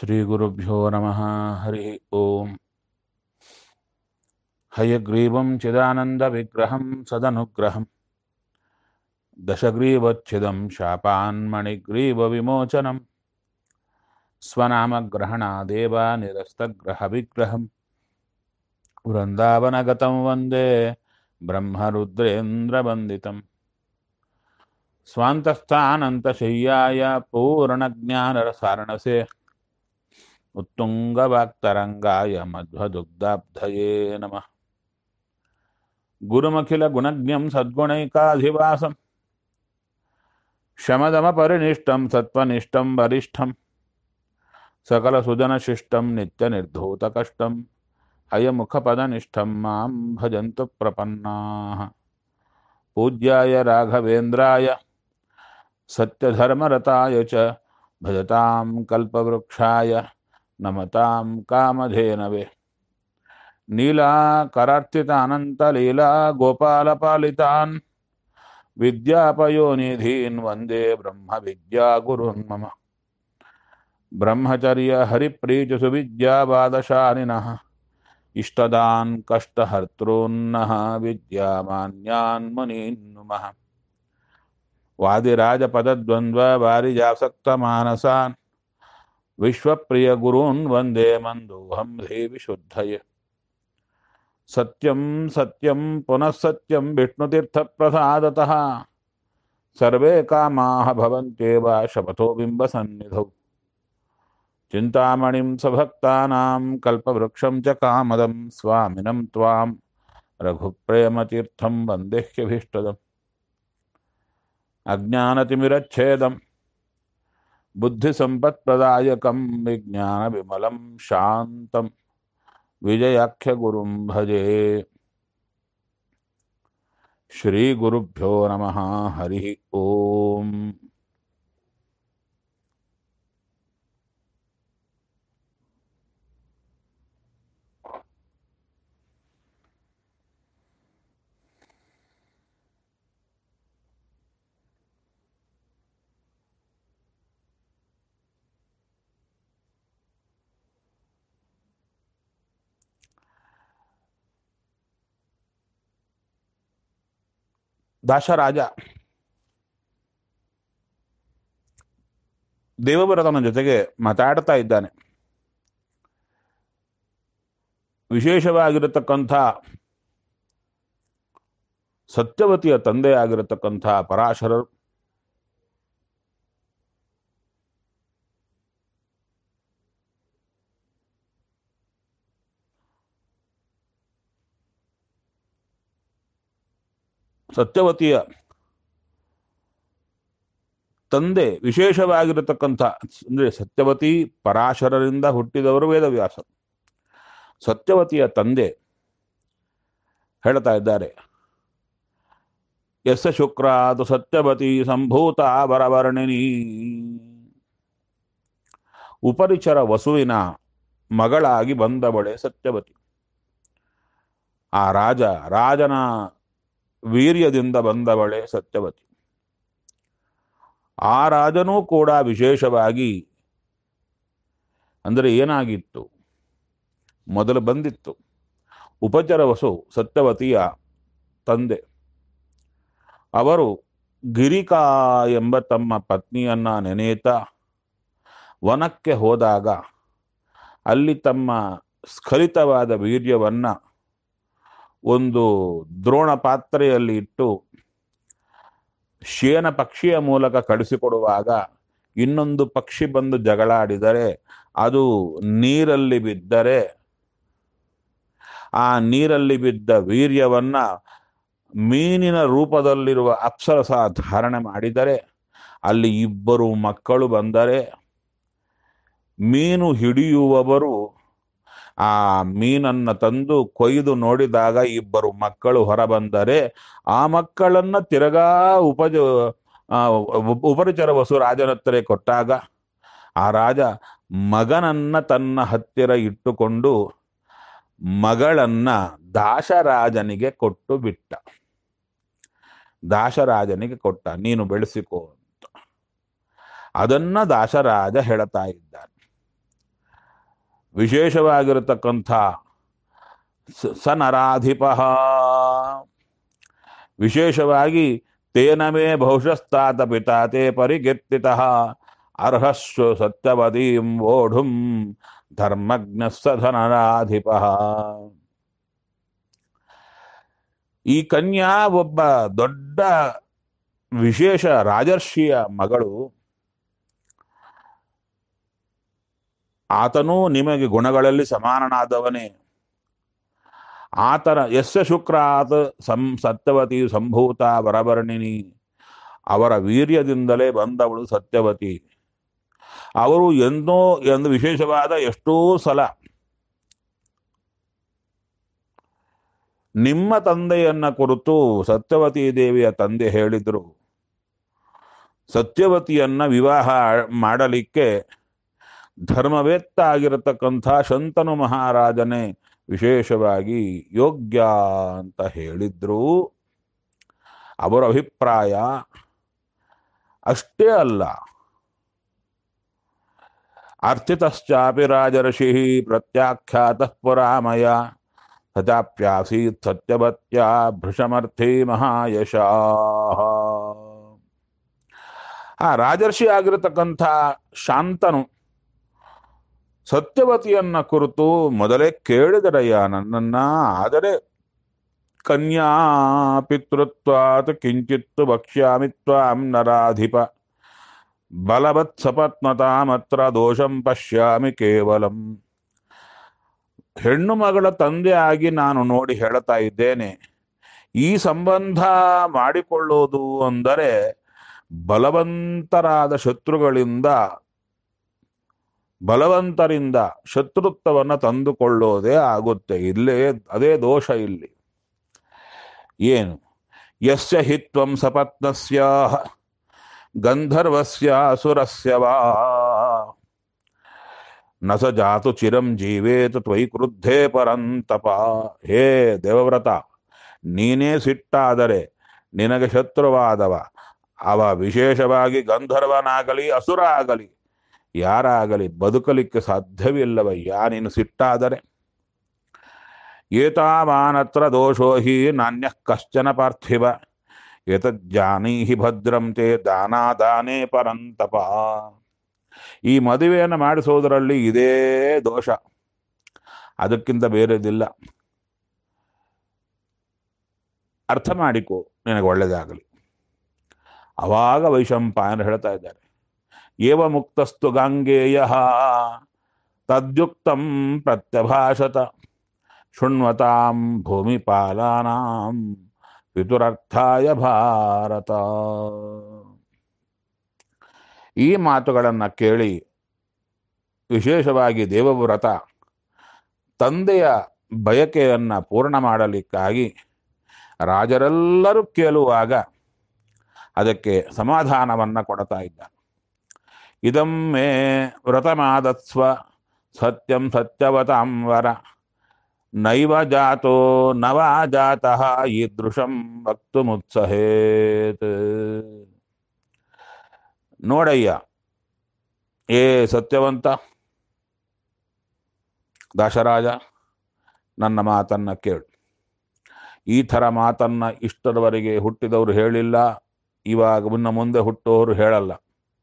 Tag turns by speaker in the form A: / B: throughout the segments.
A: श्रीगुरुभ्यो नमः हरिः ओम् हयग्रीवं चिदानन्दविग्रहं सदनुग्रहं दशग्रीवच्छिदं शापान्मणिग्रीवविमोचनं स्वनामग्रहणादेव निरस्तग्रहविग्रहं वृन्दावनगतं वन्दे ब्रह्मरुद्रेन्द्रवन्दितम् स्वान्तस्थानन्तशय्याय पूर्णज्ञानरसारणसे उत्तुङ्गवाक्तरङ्गाय मध्वदुग्धाब्धये नमः गुरुमखिलगुणज्ञं सद्गुणैकाधिवासं शमदमपरिनिष्टं सत्त्वनिष्ठं वरिष्ठं सकलसुजनशिष्टं नित्यनिर्धूतकष्टं हयमुखपदनिष्ठं मां भजन्तु प्रपन्नाः पूज्याय राघवेन्द्राय सत्यधर्मरताय च भजतां कल्पवृक्षाय नमतां कामधेनवे नीलाकरार्थितानन्तलीला गोपालपालितान् विद्यापयोनिधीन् वन्दे ब्रह्मविद्यागुरुन् मम ब्रह्मचर्यहरिप्रीतिसुविद्यावादशालिनः इष्टदान् कष्टहर्तॄन्नः विद्यामान्यान् मुनीन् नुमः वादिराजपदद्वन्द्ववारिजासक्तमानसान् विश्वप्रियगुरून् वन्दे मन्दोऽहं देवि शुद्धये सत्यं सत्यं पुनः सत्यं विष्णुतीर्थप्रसादतः सर्वे कामाः भवन्त्येव शपथो बिम्बसन्निधौ चिन्तामणिं सभक्तानां कल्पवृक्षं च कामदं स्वामिनं त्वां रघुप्रेमतीर्थं वन्देह्यभीष्टदम् अज्ञानतिमिरच्छेदं बुद्धिसम्पत्प्रदायकं विज्ञानविमलं शान्तं विजयाख्यगुरुं भजे श्रीगुरुभ्यो नमः हरिः ओम् ದಾಶರಾಜ ದೇವವ್ರತನ ಜೊತೆಗೆ ಮಾತಾಡ್ತಾ ಇದ್ದಾನೆ ವಿಶೇಷವಾಗಿರತಕ್ಕಂಥ ಸತ್ಯವತಿಯ ತಂದೆ ಆಗಿರತಕ್ಕಂಥ ಪರಾಶರರು ಸತ್ಯವತಿಯ ತಂದೆ ವಿಶೇಷವಾಗಿರತಕ್ಕಂಥ ಅಂದ್ರೆ ಸತ್ಯವತಿ ಪರಾಶರರಿಂದ ಹುಟ್ಟಿದವರು ವೇದವ್ಯಾಸ ಸತ್ಯವತಿಯ ತಂದೆ ಹೇಳ್ತಾ ಇದ್ದಾರೆ ಎಸ್ ಶುಕ್ರಾದು ಸತ್ಯವತಿ ಸಂಭೂತ ವರವರ್ಣಿನಿ ಉಪರಿಚರ ವಸುವಿನ ಮಗಳಾಗಿ ಬಂದವಳೆ ಸತ್ಯವತಿ ಆ ರಾಜ ರಾಜನ ವೀರ್ಯದಿಂದ ಬಂದವಳೆ ಸತ್ಯವತಿ ಆ ರಾಜನೂ ಕೂಡ ವಿಶೇಷವಾಗಿ ಅಂದರೆ ಏನಾಗಿತ್ತು ಮೊದಲು ಬಂದಿತ್ತು ಉಪಚರವಸು ಸತ್ಯವತಿಯ ತಂದೆ ಅವರು ಗಿರಿಕಾ ಎಂಬ ತಮ್ಮ ಪತ್ನಿಯನ್ನ ನೆನೆಯುತ್ತಾ ವನಕ್ಕೆ ಹೋದಾಗ ಅಲ್ಲಿ ತಮ್ಮ ಸ್ಖಲಿತವಾದ ವೀರ್ಯವನ್ನ ಒಂದು ದ್ರೋಣ ಪಾತ್ರೆಯಲ್ಲಿ ಇಟ್ಟು ಶೇನ ಪಕ್ಷಿಯ ಮೂಲಕ ಕಳಿಸಿಕೊಡುವಾಗ ಇನ್ನೊಂದು ಪಕ್ಷಿ ಬಂದು ಜಗಳಾಡಿದರೆ ಅದು ನೀರಲ್ಲಿ ಬಿದ್ದರೆ ಆ ನೀರಲ್ಲಿ ಬಿದ್ದ ವೀರ್ಯವನ್ನ ಮೀನಿನ ರೂಪದಲ್ಲಿರುವ ಅಪ್ಸರಸ ಧಾರಣೆ ಮಾಡಿದರೆ ಅಲ್ಲಿ ಇಬ್ಬರು ಮಕ್ಕಳು ಬಂದರೆ ಮೀನು ಹಿಡಿಯುವವರು ಆ ಮೀನನ್ನ ತಂದು ಕೊಯ್ದು ನೋಡಿದಾಗ ಇಬ್ಬರು ಮಕ್ಕಳು ಹೊರಬಂದರೆ ಆ ಮಕ್ಕಳನ್ನ ತಿರಗಾ ಉಪಜ ಉಪರಿಚರ ವಸು ರಾಜನತ್ತರೆ ಕೊಟ್ಟಾಗ ಆ ರಾಜ ಮಗನನ್ನ ತನ್ನ ಹತ್ತಿರ ಇಟ್ಟುಕೊಂಡು ಮಗಳನ್ನ ದಾಶರಾಜನಿಗೆ ಕೊಟ್ಟು ಬಿಟ್ಟ ದಾಶರಾಜನಿಗೆ ಕೊಟ್ಟ ನೀನು ಬೆಳೆಸಿಕೋ ಅಂತ ಅದನ್ನ ದಾಶರಾಜ ಹೇಳ್ತಾ ಇದ್ದಾನೆ ವಿಶೇಷವಾಗಿರತಕ್ಕಂಥ ಸ- ಸ ನರಾಧಿಪ ವಿಶೇಷವಾಗಿ ತೇನ ಮೇ ಬಹುಶಸ್ತಾತ ಪಿತಾ ತೇ ಪರಿಕೀರ್ತಿತ ಅರ್ಹಸ್ವ ಸತ್ಯವತೀಂ ವೋಢುಂ ಧರ್ಮಜ್ಞ ಸಧನರಾಧಿಪ ಈ ಕನ್ಯಾ ಒಬ್ಬ ದೊಡ್ಡ ವಿಶೇಷ ರಾಜರ್ಷಿಯ ಮಗಳು ಆತನೂ ನಿಮಗೆ ಗುಣಗಳಲ್ಲಿ ಸಮಾನನಾದವನೇ ಆತನ ಯಸ್ಯ ಶುಕ್ರಾತ್ ಸಂ ಸತ್ಯವತಿ ಸಂಭೂತ ವರವರ್ಣಿನಿ ಅವರ ವೀರ್ಯದಿಂದಲೇ ಬಂದವಳು ಸತ್ಯವತಿ ಅವರು ಎಂದೋ ಎಂದು ವಿಶೇಷವಾದ ಎಷ್ಟೋ ಸಲ ನಿಮ್ಮ ತಂದೆಯನ್ನ ಕುರಿತು ಸತ್ಯವತಿ ದೇವಿಯ ತಂದೆ ಹೇಳಿದ್ರು ಸತ್ಯವತಿಯನ್ನ ವಿವಾಹ ಮಾಡಲಿಕ್ಕೆ ಧರ್ಮವೇತ್ತ ಆಗಿರತಕ್ಕಂಥ ಶಂತನು ಮಹಾರಾಜನೇ ವಿಶೇಷವಾಗಿ ಯೋಗ್ಯ ಅಂತ ಹೇಳಿದ್ರು ಅವರ ಅಭಿಪ್ರಾಯ ಅಷ್ಟೇ ಅಲ್ಲ ಅರ್ಥಿತಶ್ಚಾಪಿ ರಾಜರ್ಷಿ ಪ್ರತ್ಯಾಖ್ಯಾತ ಪುರಾಮಯ ತಥಾಪ್ಯಾಸೀತ್ ಸತ್ಯವತ್ಯ ಭೃಷಮರ್ಥಿ ಮಹಾಯಶ ಆ ರಾಜರ್ಷಿ ಆಗಿರತಕ್ಕಂಥ ಶಾಂತನು ಸತ್ಯವತಿಯನ್ನ ಕುರಿತು ಮೊದಲೇ ಕೇಳಿದರಯ್ಯ ನನ್ನನ್ನ ಆದರೆ ಕನ್ಯಾ ಪಿತೃತ್ವಾತ್ ಕಿಂಚಿತ್ತು ಭಕ್ಷ್ಯಾಮಿ ತ್ವಾಂ ನರಾಧಿಪ ಬಲವತ್ ಸಪತ್ನತಾಮತ್ರ ದೋಷಂ ಪಶ್ಯಾಮಿ ಕೇವಲಂ ಹೆಣ್ಣು ಮಗಳ ತಂದೆ ಆಗಿ ನಾನು ನೋಡಿ ಹೇಳ್ತಾ ಇದ್ದೇನೆ ಈ ಸಂಬಂಧ ಮಾಡಿಕೊಳ್ಳೋದು ಅಂದರೆ ಬಲವಂತರಾದ ಶತ್ರುಗಳಿಂದ ಬಲವಂತರಿಂದ ಶತ್ರುತ್ವವನ್ನು ತಂದುಕೊಳ್ಳೋದೇ ಆಗುತ್ತೆ ಇಲ್ಲೇ ಅದೇ ದೋಷ ಇಲ್ಲಿ ಏನು ಯಸ್ಯ ಹಿತ್ವಂ ಸಪತ್ನಸ್ಯ ಗಂಧರ್ವಸ್ಯ ಅಸುರಸ್ಯ ವಾ ನ ಸ ಜಾತು ಚಿರಂ ಜೀವೇತ ತ್ವಯಿ ಕ್ರುದ್ಧೇ ಪರಂತಪ ಹೇ ದೇವವ್ರತ ನೀನೇ ಸಿಟ್ಟಾದರೆ ನಿನಗೆ ಶತ್ರುವಾದವ ಅವ ವಿಶೇಷವಾಗಿ ಗಂಧರ್ವನಾಗಲಿ ಅಸುರ ಆಗಲಿ ಯಾರಾಗಲಿ ಬದುಕಲಿಕ್ಕೆ ಸಾಧ್ಯವಿಲ್ಲವಯ್ಯ ನೀನು ಸಿಟ್ಟಾದರೆ ಏತಾವಾನತ್ರ ದೋಷೋ ಹಿ ನಾಣ್ಯ ಕಶ್ಚನ ಪಾರ್ಥಿವ ಏತಜ್ಜಾನೀಹಿ ಭದ್ರಂ ತೇ ದಾನಾದಾನೇ ಪರಂತಪ ಈ ಮದುವೆಯನ್ನು ಮಾಡಿಸೋದರಲ್ಲಿ ಇದೇ ದೋಷ ಅದಕ್ಕಿಂತ ಬೇರೆದಿಲ್ಲ ಅರ್ಥ ಮಾಡಿಕೊ ನಿನಗೆ ಒಳ್ಳೆಯದಾಗಲಿ ಅವಾಗ ವೈಶಂಪಾಯನ ಹೇಳ್ತಾ ಇದ್ದಾರೆ ಏವ ಮುಕ್ತಸ್ತು ಗಾಂಗೇಯ ತದ್ಯುಕ್ತಂ ಪ್ರತ್ಯಭಾಷತ ಶೃಣ್ವತಾಂ ಭೂಮಿಪಾಲಾನಾಂ ಪಿತುರರ್ಥಾಯ ಭಾರತ ಈ ಮಾತುಗಳನ್ನು ಕೇಳಿ ವಿಶೇಷವಾಗಿ ದೇವವ್ರತ ತಂದೆಯ ಬಯಕೆಯನ್ನು ಪೂರ್ಣ ಮಾಡಲಿಕ್ಕಾಗಿ ರಾಜರೆಲ್ಲರೂ ಕೇಳುವಾಗ ಅದಕ್ಕೆ ಸಮಾಧಾನವನ್ನು ಕೊಡ್ತಾ ಇದ್ದ ಇದಂ ಮೇ ವ್ರತಮಾದತ್ಸ್ವ ಸತ್ಯಂ ಸತ್ಯವತಾಂ ವರ ನೈವ ಜಾತೋ ನವಾ ಜಾತಃ ಈದೃಶಂ ವಕ್ತುಮುತ್ಸಹೇತ್ ನೋಡಯ್ಯ ಏ ಸತ್ಯವಂತ ದಾಶರಾಜ ನನ್ನ ಮಾತನ್ನ ಕೇಳು ಈ ಥರ ಮಾತನ್ನ ಇಷ್ಟರವರೆಗೆ ಹುಟ್ಟಿದವರು ಹೇಳಿಲ್ಲ ಇವಾಗ ಮುನ್ನ ಮುಂದೆ ಹುಟ್ಟೋರು ಹೇಳಲ್ಲ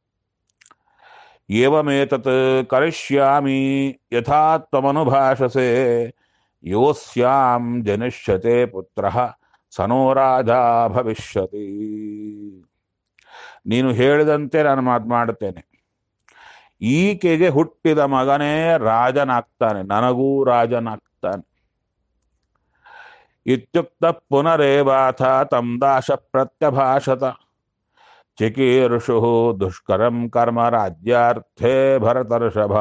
A: ಏವಮೇತತ್ ಕರಿಷ್ಯಾಮಿ ಯಥಾ ತ್ವಮನುಭಾಷಸೆ ಯೋಸ್ಯಾಂ ಜನಿಷ್ಯತೆ ಪುತ್ರ ಸನೋ ರಾಜ ಭವಿಷ್ಯತಿ ನೀನು ಹೇಳಿದಂತೆ ನಾನು ಮಾತು ಮಾಡುತ್ತೇನೆ ಈಕೆಗೆ ಹುಟ್ಟಿದ ಮಗನೇ ರಾಜನಾಗ್ತಾನೆ ನನಗೂ ರಾಜನಾಗ್ತಾನೆ ಇತ್ಯುಕ್ತ ಪುನರೇವಾಥ ತಂ ದಾಶ ಪ್ರತ್ಯಭಾಷತ ಚಿಕೀರ್ಷು ದುಷ್ಕರಂ ಕರ್ಮ ರಾಜ್ಯಾರ್ಥೇ ಭರತರ್ಷಭ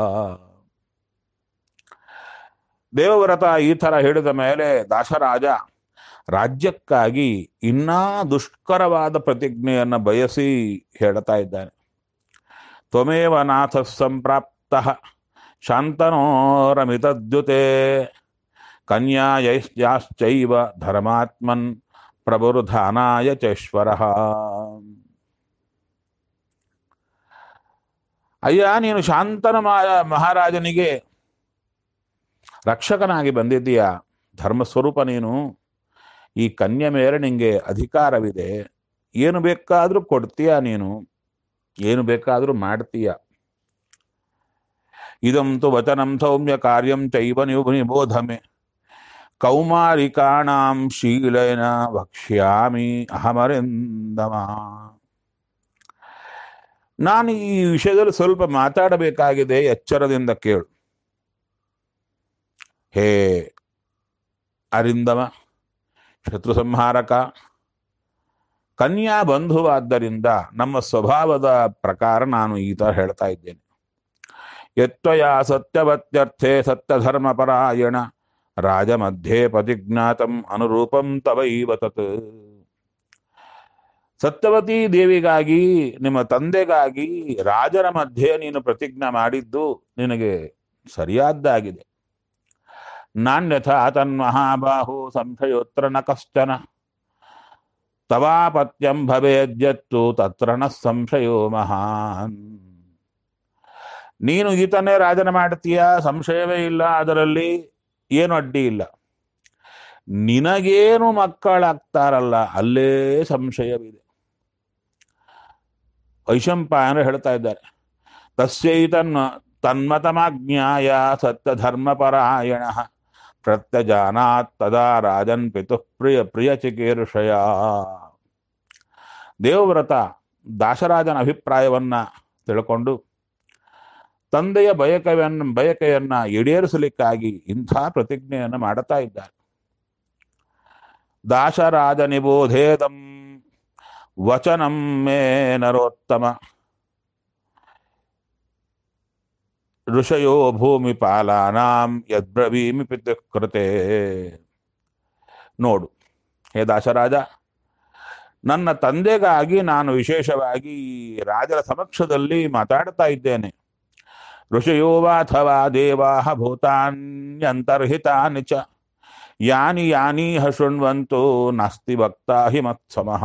A: ದೇವವ್ರತ ಈ ಥರ ಹೇಳಿದ ಮೇಲೆ ದಾಸರಾಜ ರಾಜ್ಯಕ್ಕಾಗಿ ಇನ್ನೂ ದುಷ್ಕರವಾದ ಪ್ರತಿಜ್ಞೆಯನ್ನು ಬಯಸಿ ಹೇಳ್ತಾ ಇದ್ದಾನೆ ತ್ವಮೇವ ನಾಥ ಸಂಪ್ರಾಪ್ತ ಶಾಂತನೋರಮಿತದ್ಯುತೆ ಕನ್ಯಾಯಶ್ಚಾಶ್ಚೈವ ಧರ್ಮಾತ್ಮನ್ ಪ್ರಬುರುಧಾನಾಯ ಚೇಶ್ವರ ಅಯ್ಯ ನೀನು ಶಾಂತನ ಮಹಾರಾಜನಿಗೆ ರಕ್ಷಕನಾಗಿ ಬಂದಿದ್ದೀಯಾ ಧರ್ಮಸ್ವರೂಪ ನೀನು ಈ ಕನ್ಯೆ ಮೇಲೆ ನಿಂಗೆ ಅಧಿಕಾರವಿದೆ ಏನು ಬೇಕಾದರೂ ಕೊಡ್ತೀಯ ನೀನು ಏನು ಬೇಕಾದರೂ ಮಾಡ್ತೀಯ ಇದಂತು ವಚನಂ ಸೌಮ್ಯ ಕಾರ್ಯಂ ಚೈವ ನೀವು ನಿಬೋಧಮೆ ಕೌಮಾರಿಕಾಣಾಂ ಶೀಲೇನ ವಕ್ಷ್ಯಾಮಿ ಅಹಮರೆಂದಮ ನಾನು ಈ ವಿಷಯದಲ್ಲಿ ಸ್ವಲ್ಪ ಮಾತಾಡಬೇಕಾಗಿದೆ ಎಚ್ಚರದಿಂದ ಕೇಳು ಹೇ ಅರಿಂದಮ ಶತ್ರು ಸಂಹಾರಕ ಕನ್ಯಾ ಬಂಧುವಾದ್ದರಿಂದ ನಮ್ಮ ಸ್ವಭಾವದ ಪ್ರಕಾರ ನಾನು ಈ ಥರ ಹೇಳ್ತಾ ಇದ್ದೇನೆ ಯತ್ವಯ ಸತ್ಯವತ್ಯರ್ಥೆ ಸತ್ಯಧರ್ಮಪರಾಯಣ ರಾಜ ಮಧ್ಯೆ ಪ್ರತಿಜ್ಞಾತಂ ಅನುರೂಪಂ ತವೈವ ತತ್ ಸತ್ಯವತಿ ದೇವಿಗಾಗಿ ನಿಮ್ಮ ತಂದೆಗಾಗಿ ರಾಜರ ಮಧ್ಯೆ ನೀನು ಪ್ರತಿಜ್ಞೆ ಮಾಡಿದ್ದು ನಿನಗೆ ಸರಿಯಾದ್ದಾಗಿದೆ ನಾಣ್ಯಥ ತನ್ಮಹಾಬಾಹು ಸಂಶಯೋತ್ರ ನ ಕಶ್ಚನ ತವಾಪತ್ಯಂ ಭವೇದ್ಯತ್ತು ತತ್ರ ನ ಸಂಶಯೋ ಮಹಾನ್ ನೀನು ಈತನೇ ರಾಜನ ಮಾಡ್ತೀಯ ಸಂಶಯವೇ ಇಲ್ಲ ಅದರಲ್ಲಿ ಏನು ಅಡ್ಡಿ ಇಲ್ಲ ನಿನಗೇನು ಮಕ್ಕಳಾಗ್ತಾರಲ್ಲ ಅಲ್ಲೇ ಸಂಶಯವಿದೆ ವೈಶಂಪಾಯನ ಹೇಳ್ತಾ ಇದ್ದಾರೆ ತಸ್ಯೈತನ್ಮ ತನ್ಮತಮಾಜ್ಞಾಯ ಸತ್ಯಧರ್ಮಪರಾಯಣ ಪ್ರತ್ಯಜಾನಾತ್ ತದಾ ರಾಜನ್ ಪಿತುಃ ಪ್ರಿಯ ಪ್ರಿಯ ಚಿಕೀರ್ಷಯ ದೇವವ್ರತ ದಾಶರಾಜನ ಅಭಿಪ್ರಾಯವನ್ನ ತಿಳ್ಕೊಂಡು ತಂದೆಯ ಬಯಕೆಯನ್ನ ಬಯಕೆಯನ್ನ ಈಡೇರಿಸಲಿಕ್ಕಾಗಿ ಇಂಥ ಪ್ರತಿಜ್ಞೆಯನ್ನು ಮಾಡುತ್ತಾ ಇದ್ದಾರೆ ದಾಶರಾಜ ನಿಬೋಧೇದಂ ವಚನಂ ಮೇ ನರೋತ್ತಮ ಋಷಯೋ ಭೂಮಿ ಪಾಲಾನಾಂ ಯದ್ಬ್ರವೀಮಿ ಪಿತೃಕೃತೆ ನೋಡು ಹೇ ದಾಸರಾಜ ನನ್ನ ತಂದೆಗಾಗಿ ನಾನು ವಿಶೇಷವಾಗಿ ಈ ರಾಜರ ಸಮಕ್ಷದಲ್ಲಿ ಮಾತಾಡ್ತಾ ಇದ್ದೇನೆ ಋಷಯೋ ವಾಥವಾ ದೇವಾ ಭೂತಾನ್ಯಂತರ್ಹಿತಾನಿ ಚ ಯಾನಿ ಯಾನಿ ಶೃಣ್ವಂತು ನಾಸ್ತಿ ಭಕ್ತಾ ಹಿ ಮತ್ಸಮಃ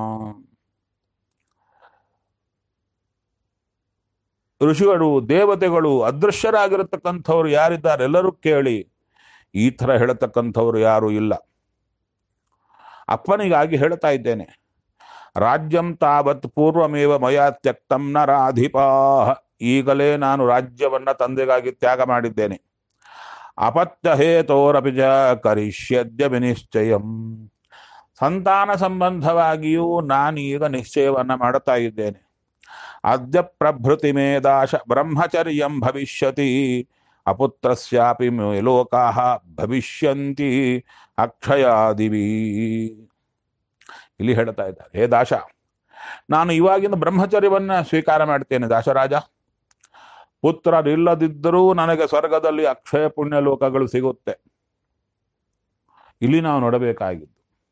A: ಋಷಿಗಳು ದೇವತೆಗಳು ಅದೃಶ್ಯರಾಗಿರತಕ್ಕಂಥವ್ರು ಯಾರಿದ್ದಾರೆ ಎಲ್ಲರೂ ಕೇಳಿ ಈ ಥರ ಹೇಳತಕ್ಕಂಥವ್ರು ಯಾರು ಇಲ್ಲ ಅಪ್ಪನಿಗಾಗಿ ಹೇಳ್ತಾ ಇದ್ದೇನೆ ರಾಜ್ಯಂ ತಾವತ್ ಪೂರ್ವಮೇವ ಮಯಾ ತ್ಯಕ್ತಂ ನರಾಧಿಪಾ ಈಗಲೇ ನಾನು ರಾಜ್ಯವನ್ನ ತಂದೆಗಾಗಿ ತ್ಯಾಗ ಮಾಡಿದ್ದೇನೆ ಅಪತ್ಯ ಹೇತೋರಪಿ ಜ ಕರಿಷ್ಯದ್ಯ ವಿನಿಶ್ಚಯಂ ಸಂತಾನ ಸಂಬಂಧವಾಗಿಯೂ ನಾನೀಗ ನಿಶ್ಚಯವನ್ನ ಮಾಡುತ್ತಾ ಇದ್ದೇನೆ ಅದ್ಯ ಪ್ರಭೃತಿ ಮೇ ದಾಶ ಬ್ರಹ್ಮಚರ್ಯಂ ಭವಿಷ್ಯತಿ ಅಪುತ್ರಸ್ಯಾಪಿ ಮೇ ಲೋಕಾಹ ಭವಿಷ್ಯಂತಿ ಅಕ್ಷಯಾದಿವಿ ಇಲ್ಲಿ ಹೇಳ್ತಾ ಇದ್ದಾರೆ ಹೇ ದಾಶ ನಾನು ಇವಾಗಿನ ಬ್ರಹ್ಮಚರ್ಯವನ್ನ ಸ್ವೀಕಾರ ಮಾಡ್ತೇನೆ ದಾಶರಾಜ ಪುತ್ರರಿಲ್ಲದಿದ್ದರೂ ನನಗೆ ಸ್ವರ್ಗದಲ್ಲಿ ಅಕ್ಷಯ ಪುಣ್ಯ ಲೋಕಗಳು ಸಿಗುತ್ತೆ ಇಲ್ಲಿ ನಾವು ನೋಡಬೇಕಾಗಿದ್ದು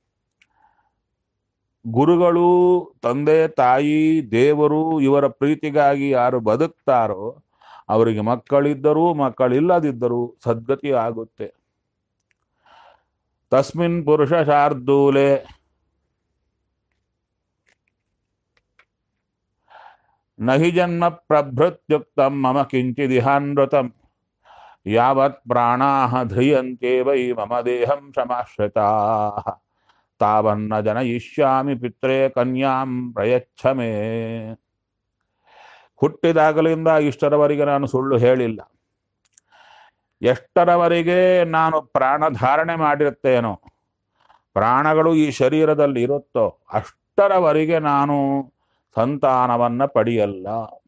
A: ಗುರುಗಳು ತಂದೆ ತಾಯಿ ದೇವರು ಇವರ ಪ್ರೀತಿಗಾಗಿ ಯಾರು ಬದುಕ್ತಾರೋ ಅವರಿಗೆ ಮಕ್ಕಳಿದ್ದರೂ ಮಕ್ಕಳಿಲ್ಲದಿದ್ದರೂ ಸದ್ಗತಿ ಆಗುತ್ತೆ ತಸ್ಮಿನ್ ಪುರುಷ ಶಾರ್ದೂಲೆ ನಹಿ ಜನ್ಮ ಪ್ರಭೃತ್ಯುಕ್ತಂ ಮಮ ಕಿಂಚಿದಿಹಾನ್ವತಂ ಯಾವತ್ ಪ್ರಾಣಾಹ ಧ್ರಿಯಂತೆ ವೈ ಮಮ ದೇಹಂ ಸಮಾಶ್ರಿತಾ ತಾವನ್ನ ಜನಯಿಷ್ಯಾಮಿ ಪಿತ್ರೇ ಕನ್ಯಾಂ ಪ್ರಯಚ್ಛ ಮೇ ಹುಟ್ಟಿದಾಗಲಿಂದ ಇಷ್ಟರವರೆಗೆ ನಾನು ಸುಳ್ಳು ಹೇಳಿಲ್ಲ ಎಷ್ಟರವರೆಗೆ ನಾನು ಪ್ರಾಣ ಧಾರಣೆ ಮಾಡಿರುತ್ತೇನೋ ಪ್ರಾಣಗಳು ಈ ಶರೀರದಲ್ಲಿ ಇರುತ್ತೋ ಅಷ್ಟರವರೆಗೆ ನಾನು ಸಂತಾನವನ್ನ ಪಡೆಯಲ್ಲ